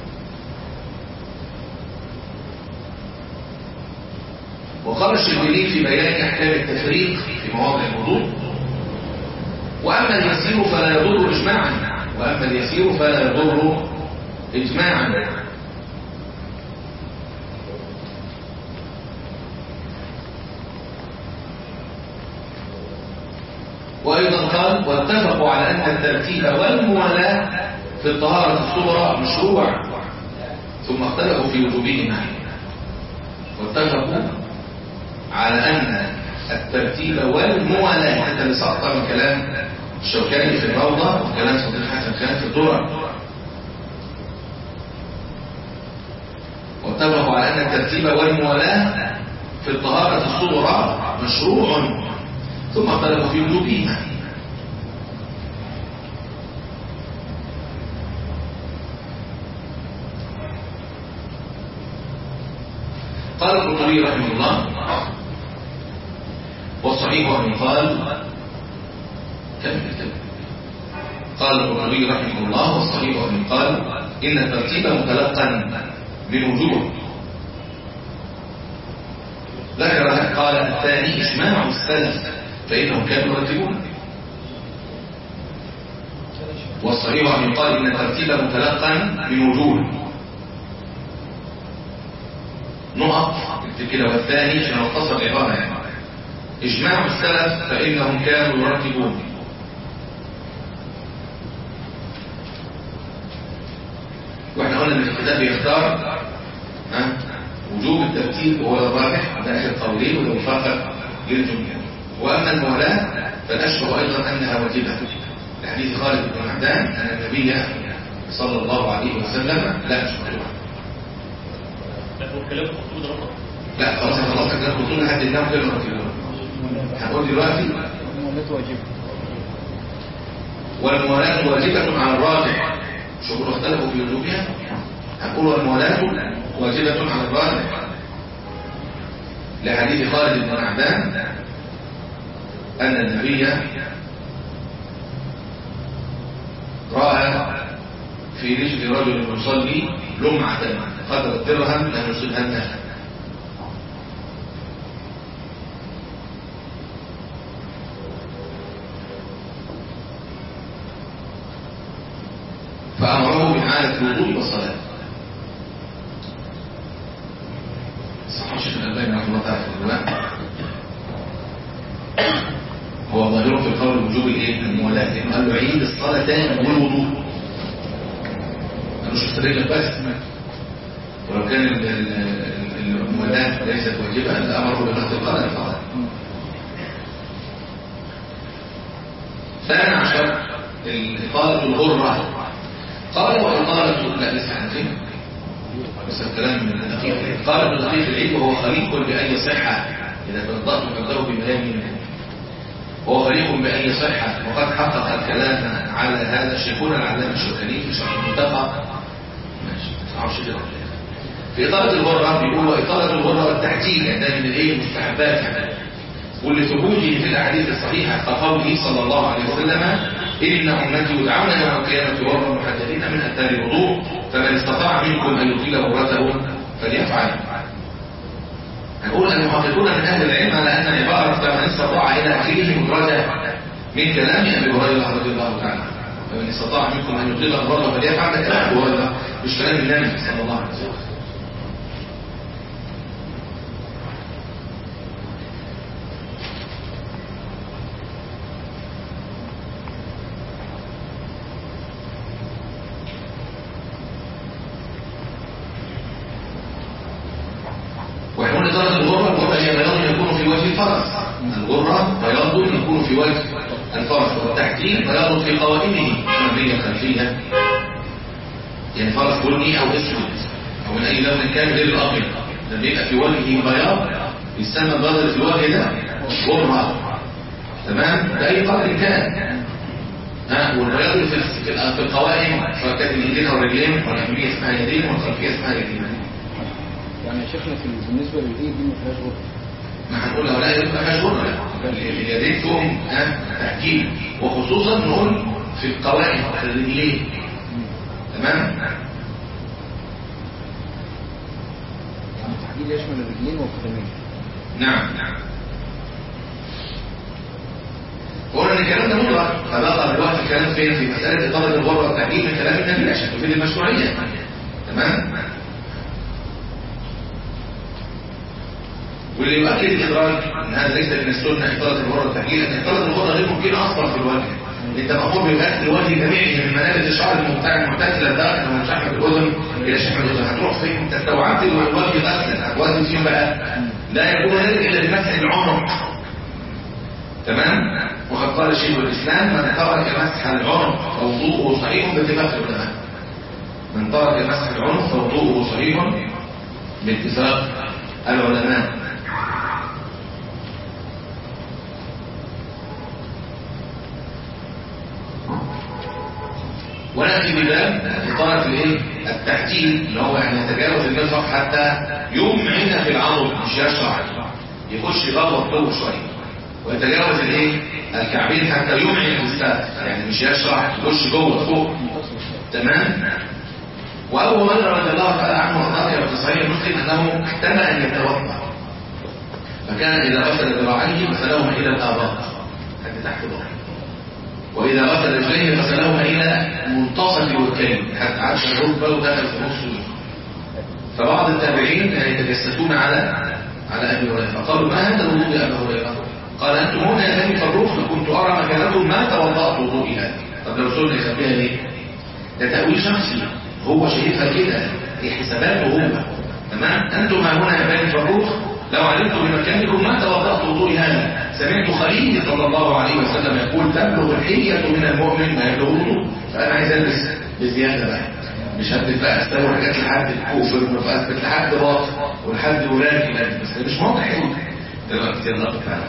وقال الشربيني في بيان احكام التفريق في مواضع الوضوء واما اليسير فلا يضر اجماعا واما اليسير فلا يضر اجماعا وأيضا قال واتفقوا على أن الترتيب والموالاة في الطهارة الصغرى مشروع ثم اختلفوا في وجوبهما واتفقوا على أن الترتيب والموالاة حتى اللي سقط من كلام الشوكاني في الروضة وكلام صديق حسن خان في الدرر واتفقوا على أن الترتيب والموالاة في الطهارة الصغرى مشروع ثم اختلفوا في وجوبهما قال القرطبي رحمه الله والصحيح أن قال كم كتب قال القرطبي رحمه الله والصحيح أن قال إن الترتيب متلقا من وجوه ذكر قال الثاني إجماع السلف فإنهم كانوا يرتبون والصحيح أن يقال إن الترتيب متلقا من وجوه نقط اكتب كده والثاني عشان اختصر العبارة يعني إجماع السلف فإنهم كانوا يرتبون واحنا قلنا ان الكتاب يختار ها وجوب الترتيب وهو الراجح ده اخر قولين ولو فاق للجمهور واما المولاة فالاشبه ايضا انها واجبه لحديث خالد بن معدان ان النبي صلى الله عليه وسلم لا مش مكتوب لا هو الكلام مكتوب ده غلط لا خلاص خلاص كده قلت لحد النوم كده مرتبون هنقول دلوقتي المولات واجبة والموالاة واجبة على الراجع شكرا اختلفوا في وجوبها هنقول والموالاة واجبة على الراجع لحديث خالد بن معدان أن النبي رأى في رجل رجل يصلي لمعة قدر الدرهم لم يصلها الناس فأمره بإعادة الوضوء والصلاة صح الشيخ الألباني رحمه الله تعالى في الرواية هو ظاهره في القول وجوب الايه الموالاه لانه قال له عيد الصلاه تاني والوضوء مش الرجل بس ولو كان ال- ال- ال- الموالاه ليست واجبه لامره بغسل القدم فقط ثاني عشر إطالة الغرة قال وإطالة لا لسه احنا فين بس الكلام من الدقيق قال ابن دقيق العيد وهو خليق بأي صحة إذا توضأت فابدأوا بميامين وهو خليق بأي صحة وقد حقق الكلام على هذا شيخنا العلامة الشوكاني في شرح المنتقى ماشي ما تعرفش كده ولا إيه؟ في إطالة الغرة بيقول وإطالة الغرة والتحجيل يعني ده من الإيه المستحبات يعني ولثبوته في الأحاديث الصحيحة كقوله صلى الله عليه وسلم إن أمتي يدعون يوم القيامة غرا محجلين من أثار الوضوء فمن استطاع منكم أن يطيل غرته فليفعل نقول المحققون من أهل العلم على أن عبارة فمن استطاع إلى آخره مدرجة من كلام أبي هريرة رضي الله تعالى عنه. فمن استطاع منكم أن يطيل غرته فليفعل ده كلام أبو هريرة مش كلام النبي صلى الله عليه وسلم ويقول إطالة الغرة الغرة هي بياض يكون في وجه الفرس الغرة بياض يكون في وجه الفرس والتحجيل بياض في قوائمه أمامية خلفية يعني فرس بني أو أسود أو من أي لون كان غير الأبيض لما يبقى في وجهه بياض يسمى البياض في الوجه ده غرة تمام بأي قدر كان ها والبياض اللي في في- في القوائم سواء كانت اليدين أو الرجلين والأمامية اسمها يدين والخلفية اسمها يدين يعني يا شيخنا في بالنسبه للايد دي ما فيهاش غرفه ما هنقول له لا يبقى فيها شغل اليدين فيهم ها تحكيم وخصوصا نقول في القوائم الرجلين تمام يعني التحديد يشمل الرجلين والقدمين نعم قلنا ان الكلام ده مطلق فبقى دلوقتي الكلام فين في مساله اطاله الغرة والتحديد من كلام النبي عشان تفيد المشروعيه تمام واللي يؤكد الادراج ان هذا ليس من السنه اطاله الغرة والتحديد لان اطاله الغرة غير ممكنه اصلا في الوجه انت مامور بغسل الوجه جميعه من منابت الشعر الممتع المعتدله الداخل ومن شحمه الاذن الى شحمه الاذن هتروح فين انت استوعبت الوجه غسلا هتوزن فين بقى لا يكون ذلك الا بمسح العنق تمام وقد قال شيخ الاسلام من ترك مسح العنق فوضوءه صحيح باتفاق العلماء من ترك مسح العنق فوضوءه صحيح باتفاق العلماء ونأتي بباب إطالة الإيه؟ التحجيل اللي هو يعني يتجاوز المرفق حتى يمعن في العضل مش يشرع يخش يغوط طول شوية ويتجاوز الإيه؟ الكعبين حتى يمعن في السقف يعني مش يشرع يخش جوه فوق تمام وأبو هريرة رضي الله تعالى عنه وارضاه في صحيح مسلم أنه احتمى أن يتوضأ فكان إذا غسل ذراعيه غسلهما إلى الآباط حتى تحت ظهره وإذا غسل رجليه غسلهما إلى منتصف الوكين حتى عاش الركبة ودخل في نص الوجه فبعض التابعين كانوا يتجسسون على على أبي هريرة فقالوا ما هذا الوضوء يا أبا هريرة قال أنتم هنا يا بني فروخ لكنت أرى مكانكم ما توضأت وضوئي هذه طب لو سئلنا يخبيها ليه؟ ده تأويل شخصي هو شايفها كده دي حساباته هو تمام أنتم ها هنا يا بني فروخ لو علمت بمكانكم ما توضأت وضوئي هذا سمعت خليل صلى الله عليه وسلم يقول تبلغ الحية من المؤمن ما يبلغ الوضوء فأنا عايز ألبس بزيادة بقى مش هبدأ بقى استوى حاجات لحد الكوفر وأثبت لحد باطل ولحد وراكي بس ده مش واضح قوي دلوقتي الرب تعالى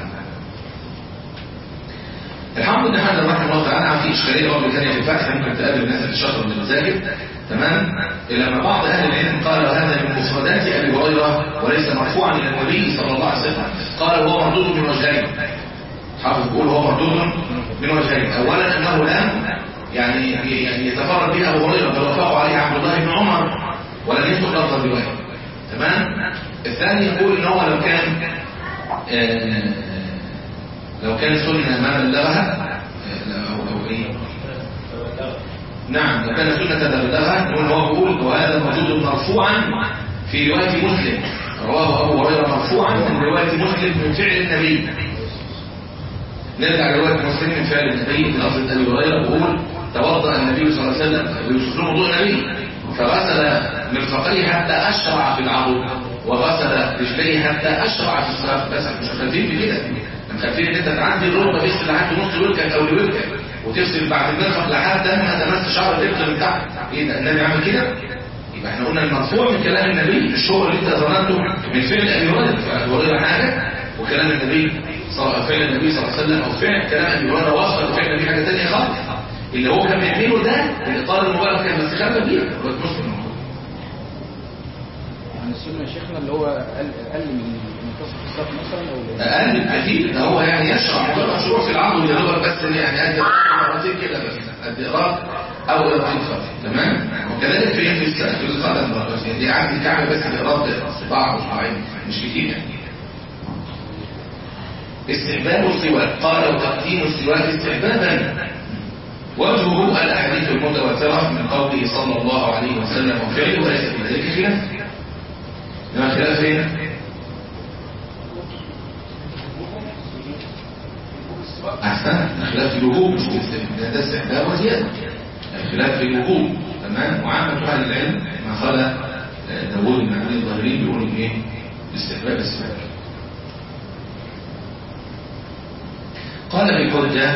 الحمد لله حمد رحمه الله تعالى في اشكاليه برضه ثانيه في الفتح ممكن تقابل الناس اللي شاطره من المساجد تمام لما بعض اهل العلم قال هذا من مفردات ابي هريره وليس مرفوعا الى النبي صلى الله عليه وسلم قال هو مردود من وجهين حافظ بيقول هو مردود من وجهين اولا انه لم يعني يعني يتفرد به ابو هريره بل وافقه عليه عبد الله بن عمر ولم يذكر لفظ الروايه تمام الثاني يقول ان هو لو كان آه لو كان سنة ما بلغها أو أو إيه نعم لو كان سنة تبلغها نقول هو بيقول وهذا موجود مرفوعا في رواية مسلم رواه أبو هريرة مرفوعا من رواية مسلم من فعل النبي نرجع لرواية مسلم من فعل النبي في لفظ أبي هريرة بيقول توضأ النبي صلى الله عليه وسلم ويوصف له وضوء النبي فغسل مرفقيه حتى أشرع في العضو وغسل رجليه حتى أشرع في الصلاة بس مش خايفين بكده خايفين ان انت تعدي الركبه تغسل لحد نص وركك او لوركك وتغسل بعد المرفق لحد ما تمس شعر الرجل من تحت ايه ده النبي عمل كده يبقى احنا قلنا المرفوع من كلام النبي الشغل اللي انت ظننته من فعل ابي هريره فابي هريره حاجه وكلام النبي صلى فعل النبي صلى الله عليه وسلم او فعل كلام ابي هريره وصل فعل النبي حاجه ثانيه خالص اللي هو كان بيعمله ده الاطار المبالغ كان استخبى بيه هو مسلم يعني السنة يا شيخنا اللي هو أقل أقل من منتصف الصف مثلا أو اقل بكثير ده هو يعني يشرع مجرد شروع في العضو اللي هو بس يعني قد مرتين كده بس قد اقراء او مرتين فقط تمام وكذلك في في الس- في القدم برضه يعني دي عندي كعب بس اقراء صباع او صباعين مش كتير يعني استحباب السواك قال وتقديم السواك استحبابا وجهه الاحاديث المتواتره من قوله صلى الله عليه وسلم وفعله وليس في ذلك خلاف انما خلاف هنا أحسن الخلاف في الوجوب مش في الاستحباب ده استحباب وزيادة الخلاف في الوجوب تمام وعامة أهل العلم ما خلا آه، داوود بن عبد الظاهرين بيقولوا إيه الاستحباب السواك قال بالحجة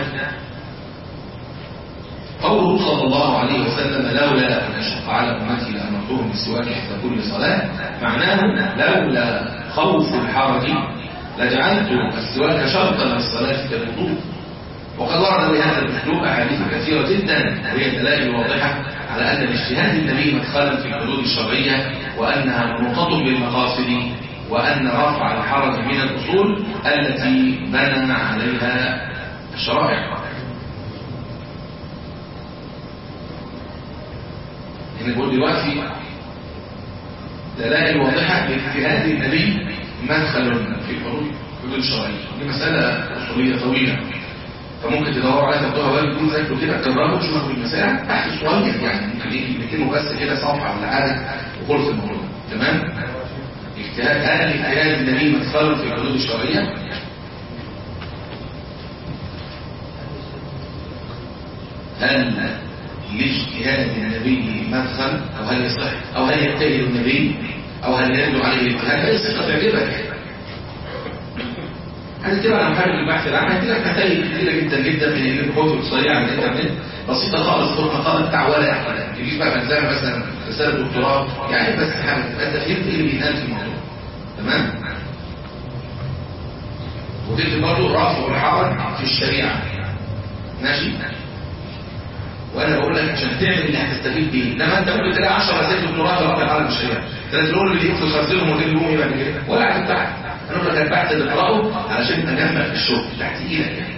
قوله صلى الله عليه وسلم لولا أن أشق على أمتي لأمرتهم بالسواك حتى كل صلاة معناه لولا خوف الحرج لجعلت السواك شرطا للصلاة كالوضوء وقد ورد بهذا الاسلوب احاديث كثيره جدا وهي دلائل واضحه على ان الاجتهاد النبي مدخلا في الحدود الشرعيه وانها منوطه بالمقاصد وان رفع الحرج من الاصول التي بنى عليها الشرائع يعني بقول دلوقتي دلائل واضحة لاجتهاد النبي مدخل في الحدود الحدود الشرعية دي مسألة أصولية طويلة فممكن تدوروا عليها تاخدوها بالك يكون ذاكروا كده تجربوا تشوفوا المسائل تحت صغير يعني ممكن يجي بيكتبوا بس كده صفحة ولا حاجة وخلص الموضوع تمام؟ اجتهاد هل اجتهاد النبي مدخل في الحدود الشرعية؟ هل لاجتهاد النبي مدخل او هل يصح او هل يجتهد النبي او هل يدل عليه الاجتهاد هذه الثقه تعجبك هتكتب على محرك البحث العام هتلاقي نتائج كتيره جدا جدا من الكتب الصغيره على الانترنت بسيطه خالص تروح مقال بتاع ولا ما تجيش بقى ملزمه مثلا رساله دكتوراه يعني بس حاجه تبقى انت فهمت ايه اللي بيتقال في الموضوع تمام وتكتب برضه رفع الحرج في الشريعه ماشي وانا بقول لك عشان تعمل اللي هتستفيد بيه انما انت ممكن تلاقي 10 رسائل دكتوراه في رفع الحرج في الشريعه ثلاث دول اللي يكتب خزنهم ودول يقوم يبقى كده ولا هتتبعت انا بقول لك البحث اللي اقراه علشان اجمع في الشغل تحت ايدك يعني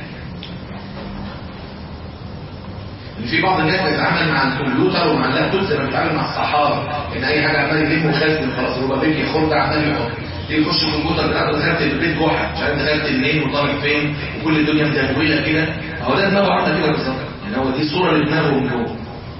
ان في بعض الناس بيتعامل مع الكمبيوتر ومع اللابتوب زي ما بيتعامل مع الصحابه ان اي حاجه عمال يلم وخزن خلاص هو بيجي يخرج عمال يحط تيجي يخش الكمبيوتر بتاعته دخلت البيت جحا مش عارف دخلت منين وطالع فين وكل الدنيا مدهوله كده هو ده دماغه عامله كده بالظبط يعني هو دي صوره لدماغه من جوه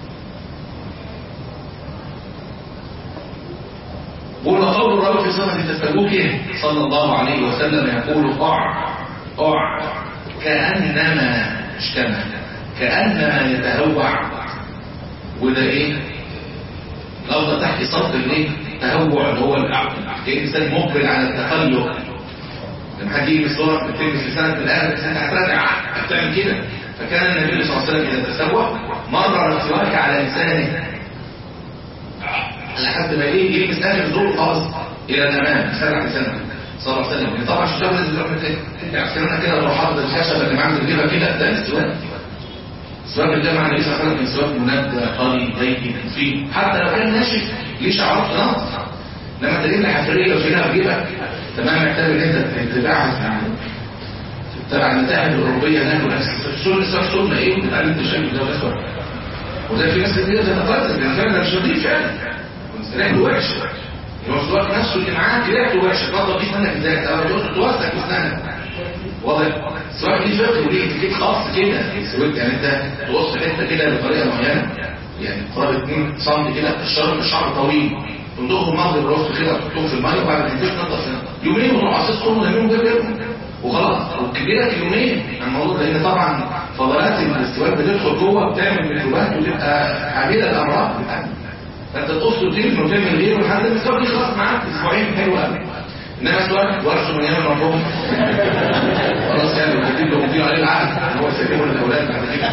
وقول الرب في صفة تسبوكه صلى الله عليه وسلم يقول قع قع كأنما اجتمع كأنما يتهوع وده ايه لفظة تحت صدر الايه تهوع اللي هو العقل الانسان مقبل على التخلق لما حد يجي بالصورة بتلبس لسانك من الآخر لسانك هترجع هتعمل كده فكان النبي صلى الله عليه وسلم إذا تسوى مرر السواك على لسانه لحد ما ايه يلبس اخر زور خلاص الى الامام سرع لسانه صلى الله عليه وسلم يعني طبعا الشباب لازم يروح ترجع سنه كده لو حافظ الخشبه اللي معاه الجبهه كده ده السواك السواك اللي مع النبي صلى الله عليه وسلم كان سواك منبه طري ضيق مفيد حتى لو كان ناشف ليه شعرات ناقص لما تجيب لي حفريه وشيلها في جيبك تمام محتاج ان انت تتابعها تبع المتاحف الاوروبيه هناك السنه سواك سنه ايه وتتعلم تشكل ده وده وده في ناس كتير تتقدم لان فعلا مش نظيف فعلا ريحته وحشه الوسواك نفسه اللي معاك ريحته وحشه تفضل بيه منك ازاي او تقول توسك اسنانك واضح السواك دي فقه وليه اتيكيت خاص كده سويت يعني انت تقص حته كده بطريقه معينه يعني قرابة 2 سم كده الشعر الشعر طويل تمضغه المغرب الوسط كده تحطهم في الميه وبعد ما تنزل تنضف يومين وتروح عصيصهم ولميهم جنبهم وخلاص وكبيرك يومين الموضوع لان طبعا فضلات الاستواء بتدخل جوه بتعمل ميكروبات وتبقى عامله الامراض بتاعتك فانت تقص وترمي وتعمل غيره لحد ما الاستواء يخلص معاك اسبوعين حلو قوي انما اسواق ورثوا من ايام ربهم خلاص يعني وكاتب له مدير عليه العقد هو سايبه للاولاد بعد كده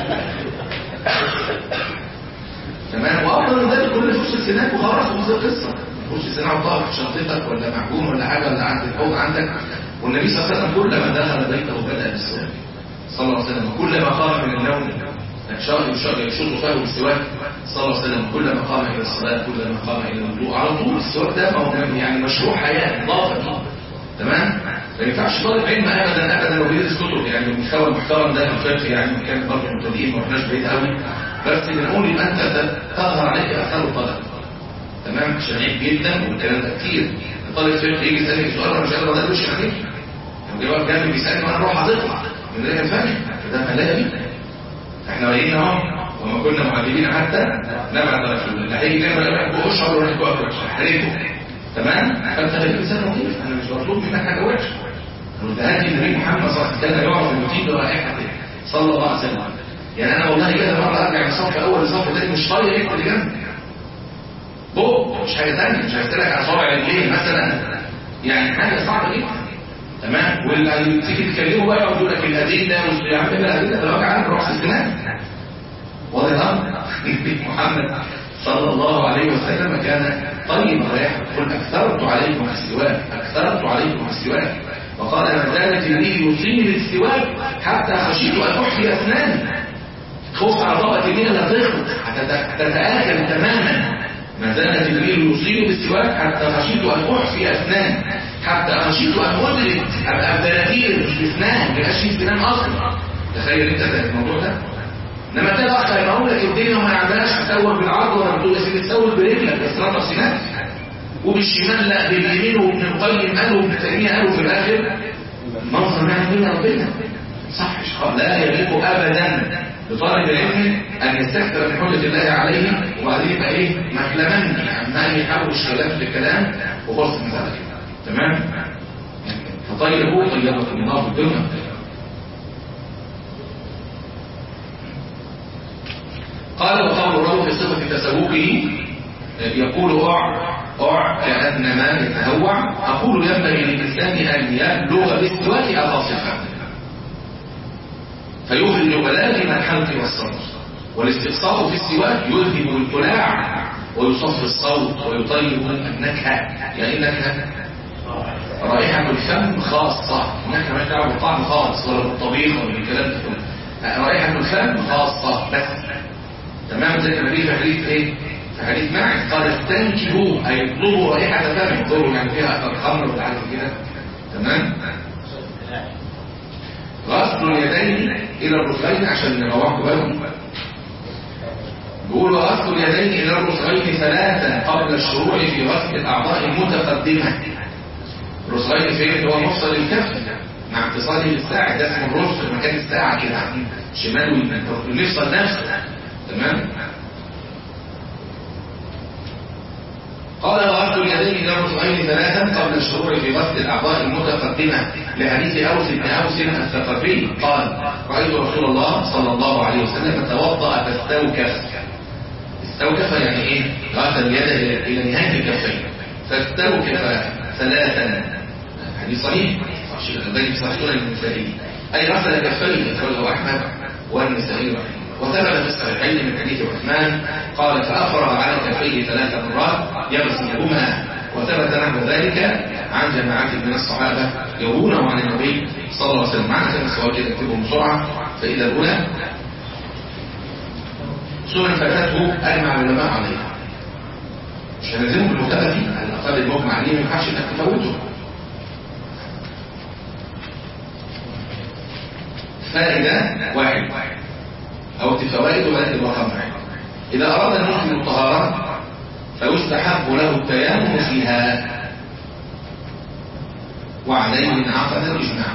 تمام وافضل من ذلك كل فرشه سنان وخلاص ونفس القصه فرشه سنان وطاقه في شنطتك ولا معجون ولا حاجه ولا عند الحوض عندك والنبي صلى الله عليه وسلم كلما دخل بيته بدا بالسواك صلى الله عليه وسلم كلما قام من النوم يشرب يشرب فاه بالسواك صلى الله عليه وسلم كلما قام الى الصلاه كلما قام الى الوضوء على طول السواك ده هو يعني مشروع حياه اضافه تمام ما ينفعش طالب علم ابدا ابدا لو بيدرس كتب يعني المستوى المحترم ده في الفقه يعني كان برضه مبتدئين ما رحناش بعيد قوي بس بنقول ان انت تظهر عليك اثار الطلب تمام شنيع جدا والكلام ده كتير طالب فقه يجي يسالني سؤال انا مش قادر ارد وش عليه لما يقف جنبي بيسالني وانا اروح هتطلع من غير فاهم فده ملاهي احنا واقفين اهو وما كنا معلمين حتى نبع درجه اللي هيجي نعمل ايه اشعر ولا تقف حريته تمام فانت غير انسان لطيف انا مش مطلوب منك حاجه وحشه وتهدي النبي محمد صلى الله عليه وسلم كان يعرف المتين برائحته صلى الله عليه وسلم يعني انا والله كده مره ارجع من صف اول لصف تاني مش طايق ايه اللي جنبي بق مش حاجه ثانيه مش هيستلك على صابع رجلين مثلا يعني حاجه صعبه جدا تمام واللي تيجي تكلمه بقى يقعد يقول لك الادله يا عم الادله ده وجع عنك راس السنان واضح الامر محمد صلى الله عليه وسلم كان طيب الرياح قل اكثرت عليكم السواك اكثرت عليكم السواك وقال ما زال جبريل يصيب السواك حتى خشيت ان احفي اسناني خوف على طبقه الدين لا تخلط هتتاكل تماما ما زال جبريل يصيب بالسواك حتى خشيت ان احفي اسناني حتى خشيت ان ادرك ابقى بنادير مش باسنان ما يبقاش في اسنان اصلا تخيل انت الموضوع ده انما تلاقي الاخ هيقول لك الدنيا وما يعملهاش تسول بالعرض ولا بتقول لك تسول برجلك بس رفع سنانك وبالشمال لا باليمين وابن القيم قالوا وابن تيميه قالوا في الاخر منظر ما يعمل ربنا صحش لا يليق ابدا لطالب العلم ان يستكثر من حجه الله عليه وبعدين يبقى ايه مكلمان عمال يحوش كلام في الكلام وفرصه مساله تمام فطيبوا طيبكم الله في الدنيا قال وقول الرجل في صفة تسوقه يقول أع أع كأنما يتهوع أقول ينبغي للإنسان أن يبلغ باستواء أخاصفة فيخرج بلازم الحلق والصوت والاستقصاء في السواك يذهب القلاع ويصفي الصوت ويطيب النكهة يعني النكهة رائحة الفم خاصة النكهة مش دعوة بالطعم خالص ولا بالطبيخ ولا بالكلام ده كله رائحة الفم خاصة بس تمام زي ما في حديث ايه في حديث معي قال استنكروا اي اطلبوا رائحه فم اطلبوا يعني فيها الخمر وتعالى كده تمام غسل اليدين الى الركبين عشان نروحوا بالهم بيقول غسل اليدين الى الركبين ثلاثه قبل الشروع في غسل الاعضاء المتقدمه الركبين فين اللي هو مفصل الكف مع اتصاله بالساعد ده اسمه الرز في مكان الساعه كده شمال ويمين المفصل نفسه تمام قال وغسل اليدين الى الركبين ثلاثا قبل الشروع في غسل الاعضاء المتقدمه لحديث اوس بن اوس الثقفي قال رايت رسول الله صلى الله عليه وسلم توضا فاستوكف استوكف يعني ايه غسل اليد الى نهايه الكفين فاستوكف ثلاثا حديث صحيح الشيخ الالباني في صحيح سنن النسائي اي غسل كفيه اخرجه احمد والنسائي رحمه وثبت في الصحيحين من حديث عثمان قال فافرغ على كفيه ثلاث مرات يغسلهما وثبت نحو ذلك عن جماعات من الصحابه يروونه عن النبي صلى الله عليه وسلم معنا كان السؤال كده اكتبهم بسرعه فاذا الاولى سنن فاتته اجمع العلماء عليها مش هنلزمه بالمبتدا فيه على الاقل المجمع عليه ما ينفعش انك تفوته فائده واحد أو الفوائد ولكن الرقم واحد إذا أراد المسلم الطهارة فيستحب له التيمم فيها وعليه انعقد الإجماع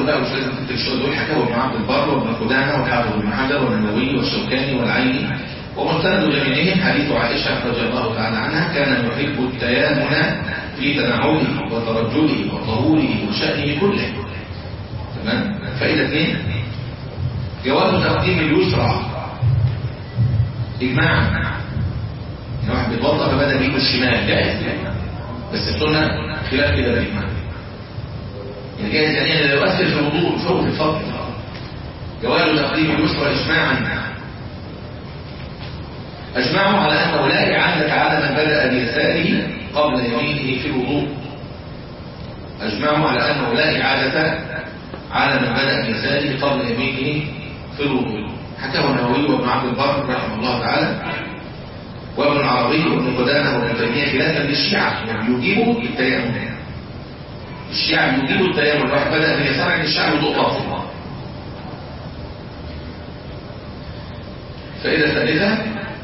بقى مش لازم تكتب الشغل دول حكاه ابن عبد البر وابن قدامه وحافظ ابن حجر والنووي والشوكاني والعيني ومستند جميعهم حديث عائشه رضي الله تعالى عنها كان يحب التيامن في تنعمه وترجله وطهوره وشأنه كله تمام فائده اثنين جواز تقديم اليسرى اجماعا يعني واحد بيتوضا فبدا بايده الشمال جائز بس السنه خلاف كده بالاجماع يعني جائز يعني لا يؤثر في الوضوء فوق الفضل جواز تقديم اليسرى اجماعا اجمعوا على انه لا اعاده على من بدا بيساره قبل يمينه في الوضوء اجمعوا على انه لا اعاده على من بدا بيساره قبل يمينه في الوضوء حكاه النووي وابن عبد البر رحمه الله تعالى وابن العربي وابن قدامه وابن تيميه خلافا للشيعه يعني يجيبوا التيمم الشيعه يجيبوا التيمم الواحد بدا بيساره عند الشيعه وضوء باطل فإذا ثالثة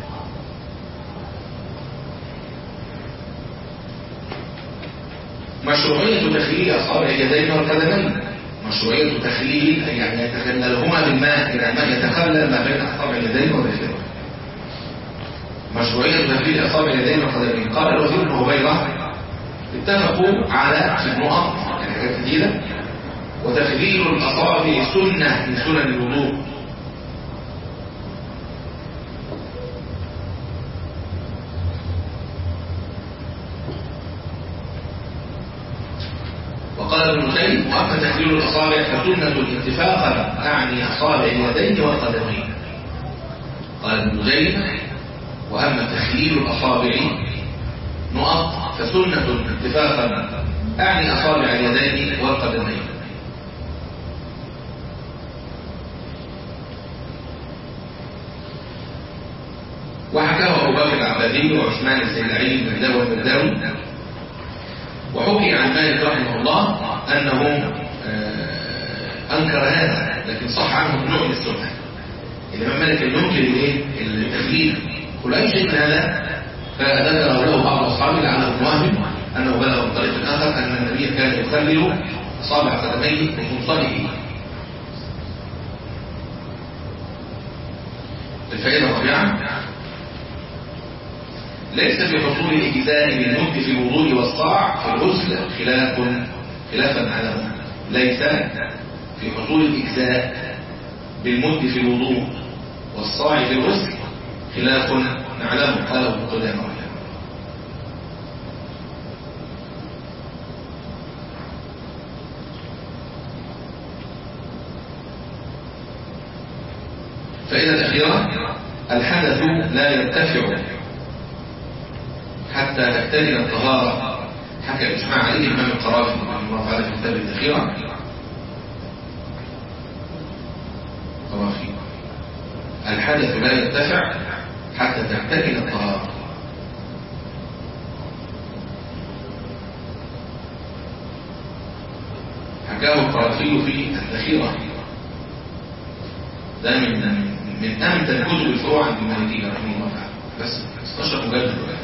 مشروعية تخليل أصابع اليدين والقدمين مشروعية تخليل يعني يتخللهما بالماء إلى الماء يتخلل ما بين أصابع اليدين والرجلين مشروعية تخليل أصابع اليدين والقدمين قال الوزير بن هبيرة اتفقوا على في النقط يعني حاجات كتيرة وتخليل الأصابع سنة من سنن الوضوء وقال ابن القيم واما تخليل الاصابع فسنه اتفاقا اعني اصابع اليدين والقدمين قال ابن القيم واما تخليل الاصابع نقط فسنه اتفاقا اعني اصابع اليدين والقدمين وحكاه ابو بكر العبادي وعثمان الزيلعي بن داوود البداوي وحكي عن مالك رحمه الله أنه أنكر هذا لكن صح عنه نوع من السنة الإمام مالك ينكر الايه التخليل كل أي شيء من هذا فذكر له بعض أصحابه لعله موهم أنه بلغ من طريق آخر أن النبي كان يخلل أصابع قدميه بخنصره الفائدة الرابعة ليس في حصول الإجزاء بالمد في الوضوء والصاع في الغسل خلاف خلافا على ليس في حصول الإجزاء بالمد في الوضوء والصاع في الغسل خلاف نعلمه قاله ابن قدامه فإذا الأخيرة الحدث لا يرتفع حتى تكتمل الطهارة حكى الإجماع عليه الإمام القرافي رحمه الله تعالى في كتاب الأخيرة قرافي الحدث لا يرتفع حتى تكتمل الطهارة حكاه القرافي في الأخيرة ده من من أمتن كتب الفروع عند المالكية رحمه الله تعالى بس 16 مجلد ولا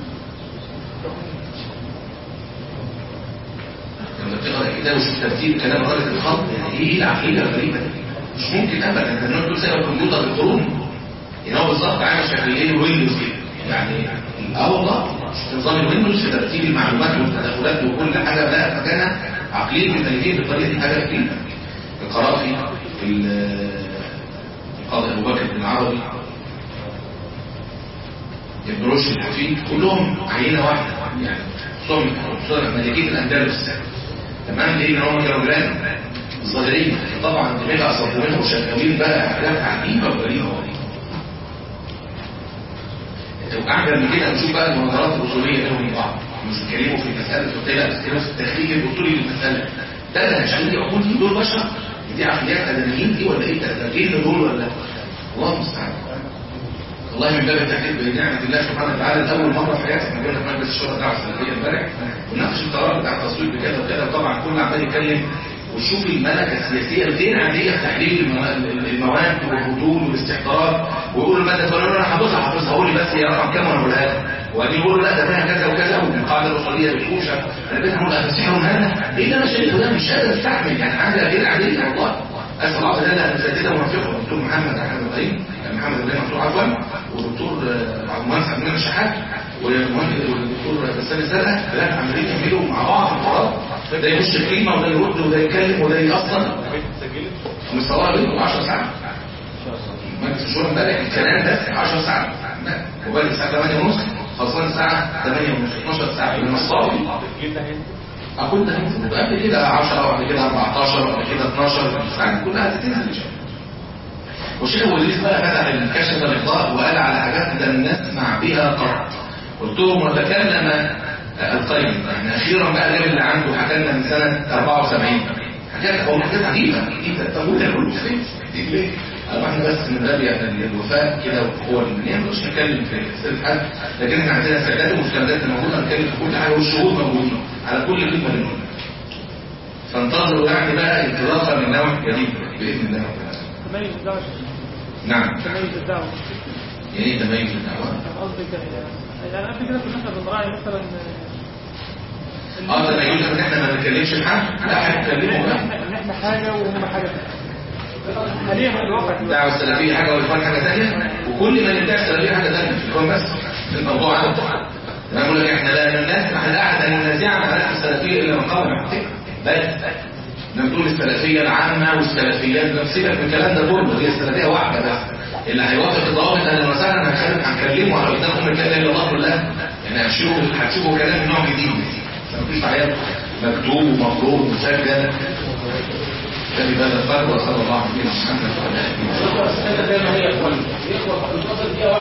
لما تقرا كتاب وشوف ترتيب كلام غلط الخط يعني ايه العقيده الغريبه دي مش ممكن ابدا انت الناس دول سايبه الكمبيوتر بالقرون يعني هو بالظبط عامل شكل ايه الويندوز كده يعني اه والله نظام الويندوز في ترتيب المعلومات والتدخلات وكل حاجه لها مكانها عقليه المتنجين بالطريقه دي حاجه جديده القرافي القاضي ابو بكر بن العربي ابن رشد الحفيد كلهم عينه واحده يعني خصوصا ملكيه الاندلس تمام ليه ان هم كانوا جيران الظاهريه طبعا دماغ اصابوا منهم وشغالين بقى حاجات عجيبه وغريبه اعجب من كده نشوف بقى المناظرات الاصوليه بينهم وبين بعض مش بيتكلموا في مساله الفقهيه لا بيتكلموا في التخريج الاصولي للمساله ده ده مش عندي عقول دي دول بشر دي عقليات ادميين دي ولا ايه ده جن دول ولا الله المستعان والله من باب التحديد بنعمة الله سبحانه وتعالى لأول مرة في حياتي احنا قلنا في مجلس الشورى دعوة سلبية امبارح ونناقش القرار بتاع التصويت بكذا وكذا وطبعا كل عمال يتكلم وشوف الملكة السياسية الغير عادية في تحليل المواد والردود والاستحضارات ويقولوا المادة فلان انا حافظها حافظها قول لي بس هي رقم كام وانا اقولها لك وبعدين يقول له لا ده فيها كذا وكذا والقاعده الاصوليه بالكوشه انا بقيت اقول سحر هذا ايه اللي انا شايفه ده مش قادر استحمل يعني حاجه غير عاديه والله اسال الله تعالى ان اساتذه موفقه دكتور محمد احمد ابراهيم محمد ابراهيم مفتوح عفوا ودكتور آه، عبد المهندس عبد المنعم الشحات والمهندس والدكتور بسام الزرقاء ثلاث عمالين يعملوا مع بعض القرار ده يخش كلمه وده يرد وده يتكلم وده يأصل مستواه بينهم 10 ساعات مجلس الشورى امبارح الكلام ده 10 ساعات وبعد الساعه 8 ونص خلصان الساعه 8 ونص 12 ساعه من الصبح اقول ده هنزل قبل كده 10 وبعد كده 14 وبعد كده 12 الساعات كلها هتنزل ان شاء الله والشيخ ابو ادريس بقى فتح الكشف الاخطاء وقال على حاجات لم نسمع بها قط قلت لهم وتكلم القيم يعني اخيرا بقى جاب اللي عنده حكى لنا من سنه 74 حاجات هو حاجات عجيبه انت تقول ده كله فين ليه؟ أو احنا بس من باب يعني الوفاء كده وهو يعني مش نتكلم في سيره حد لكن احنا عندنا سيادات ومستندات موجوده نتكلم في كل حاجه والشهود موجودين على كل كلمه منهم فانتظروا يعني بقى انطلاقا من نوع جديد باذن الله رب العالمين تميز الدعوة نعم تميز الدعوة يعني ايه تميز الدعوه قصدي كده يعني قبل كده كنا احنا بنراعي مثلا اه تميز ان احنا ما نتكلمش في حد لا هنتكلموا ان بقى احنا ان احنا حاجة وهم حاجة تانية حاليا في الواقع دلوقتي. الدعوه السلفيه حاجه والاخوان حاجه ثانيه وكل من يدعي السلفيه حاجه ثانيه مش الاخوان بس الموضوع عنده انا بقول لك احنا لا نسمح لاحد ان ينازعنا على السلفيه الا من قام بحقها بس نقول السلفيه العامه والسلفيات سيبك من الكلام ده كله هي السلفيه واحده بس اللي هيوافق الضوابط اهلا وسهلا هنخلي هنكلمه على قدامكم الكلام الا الله كلها يعني هتشوفوا هتشوفوا كلام من نوع جديد مفيش حاجات مكتوب ومفروض ومسجل ففي هذا الفرق وصلى الله عليه وسلم محمد وعلى اله وصحبه زي ما هي اخوان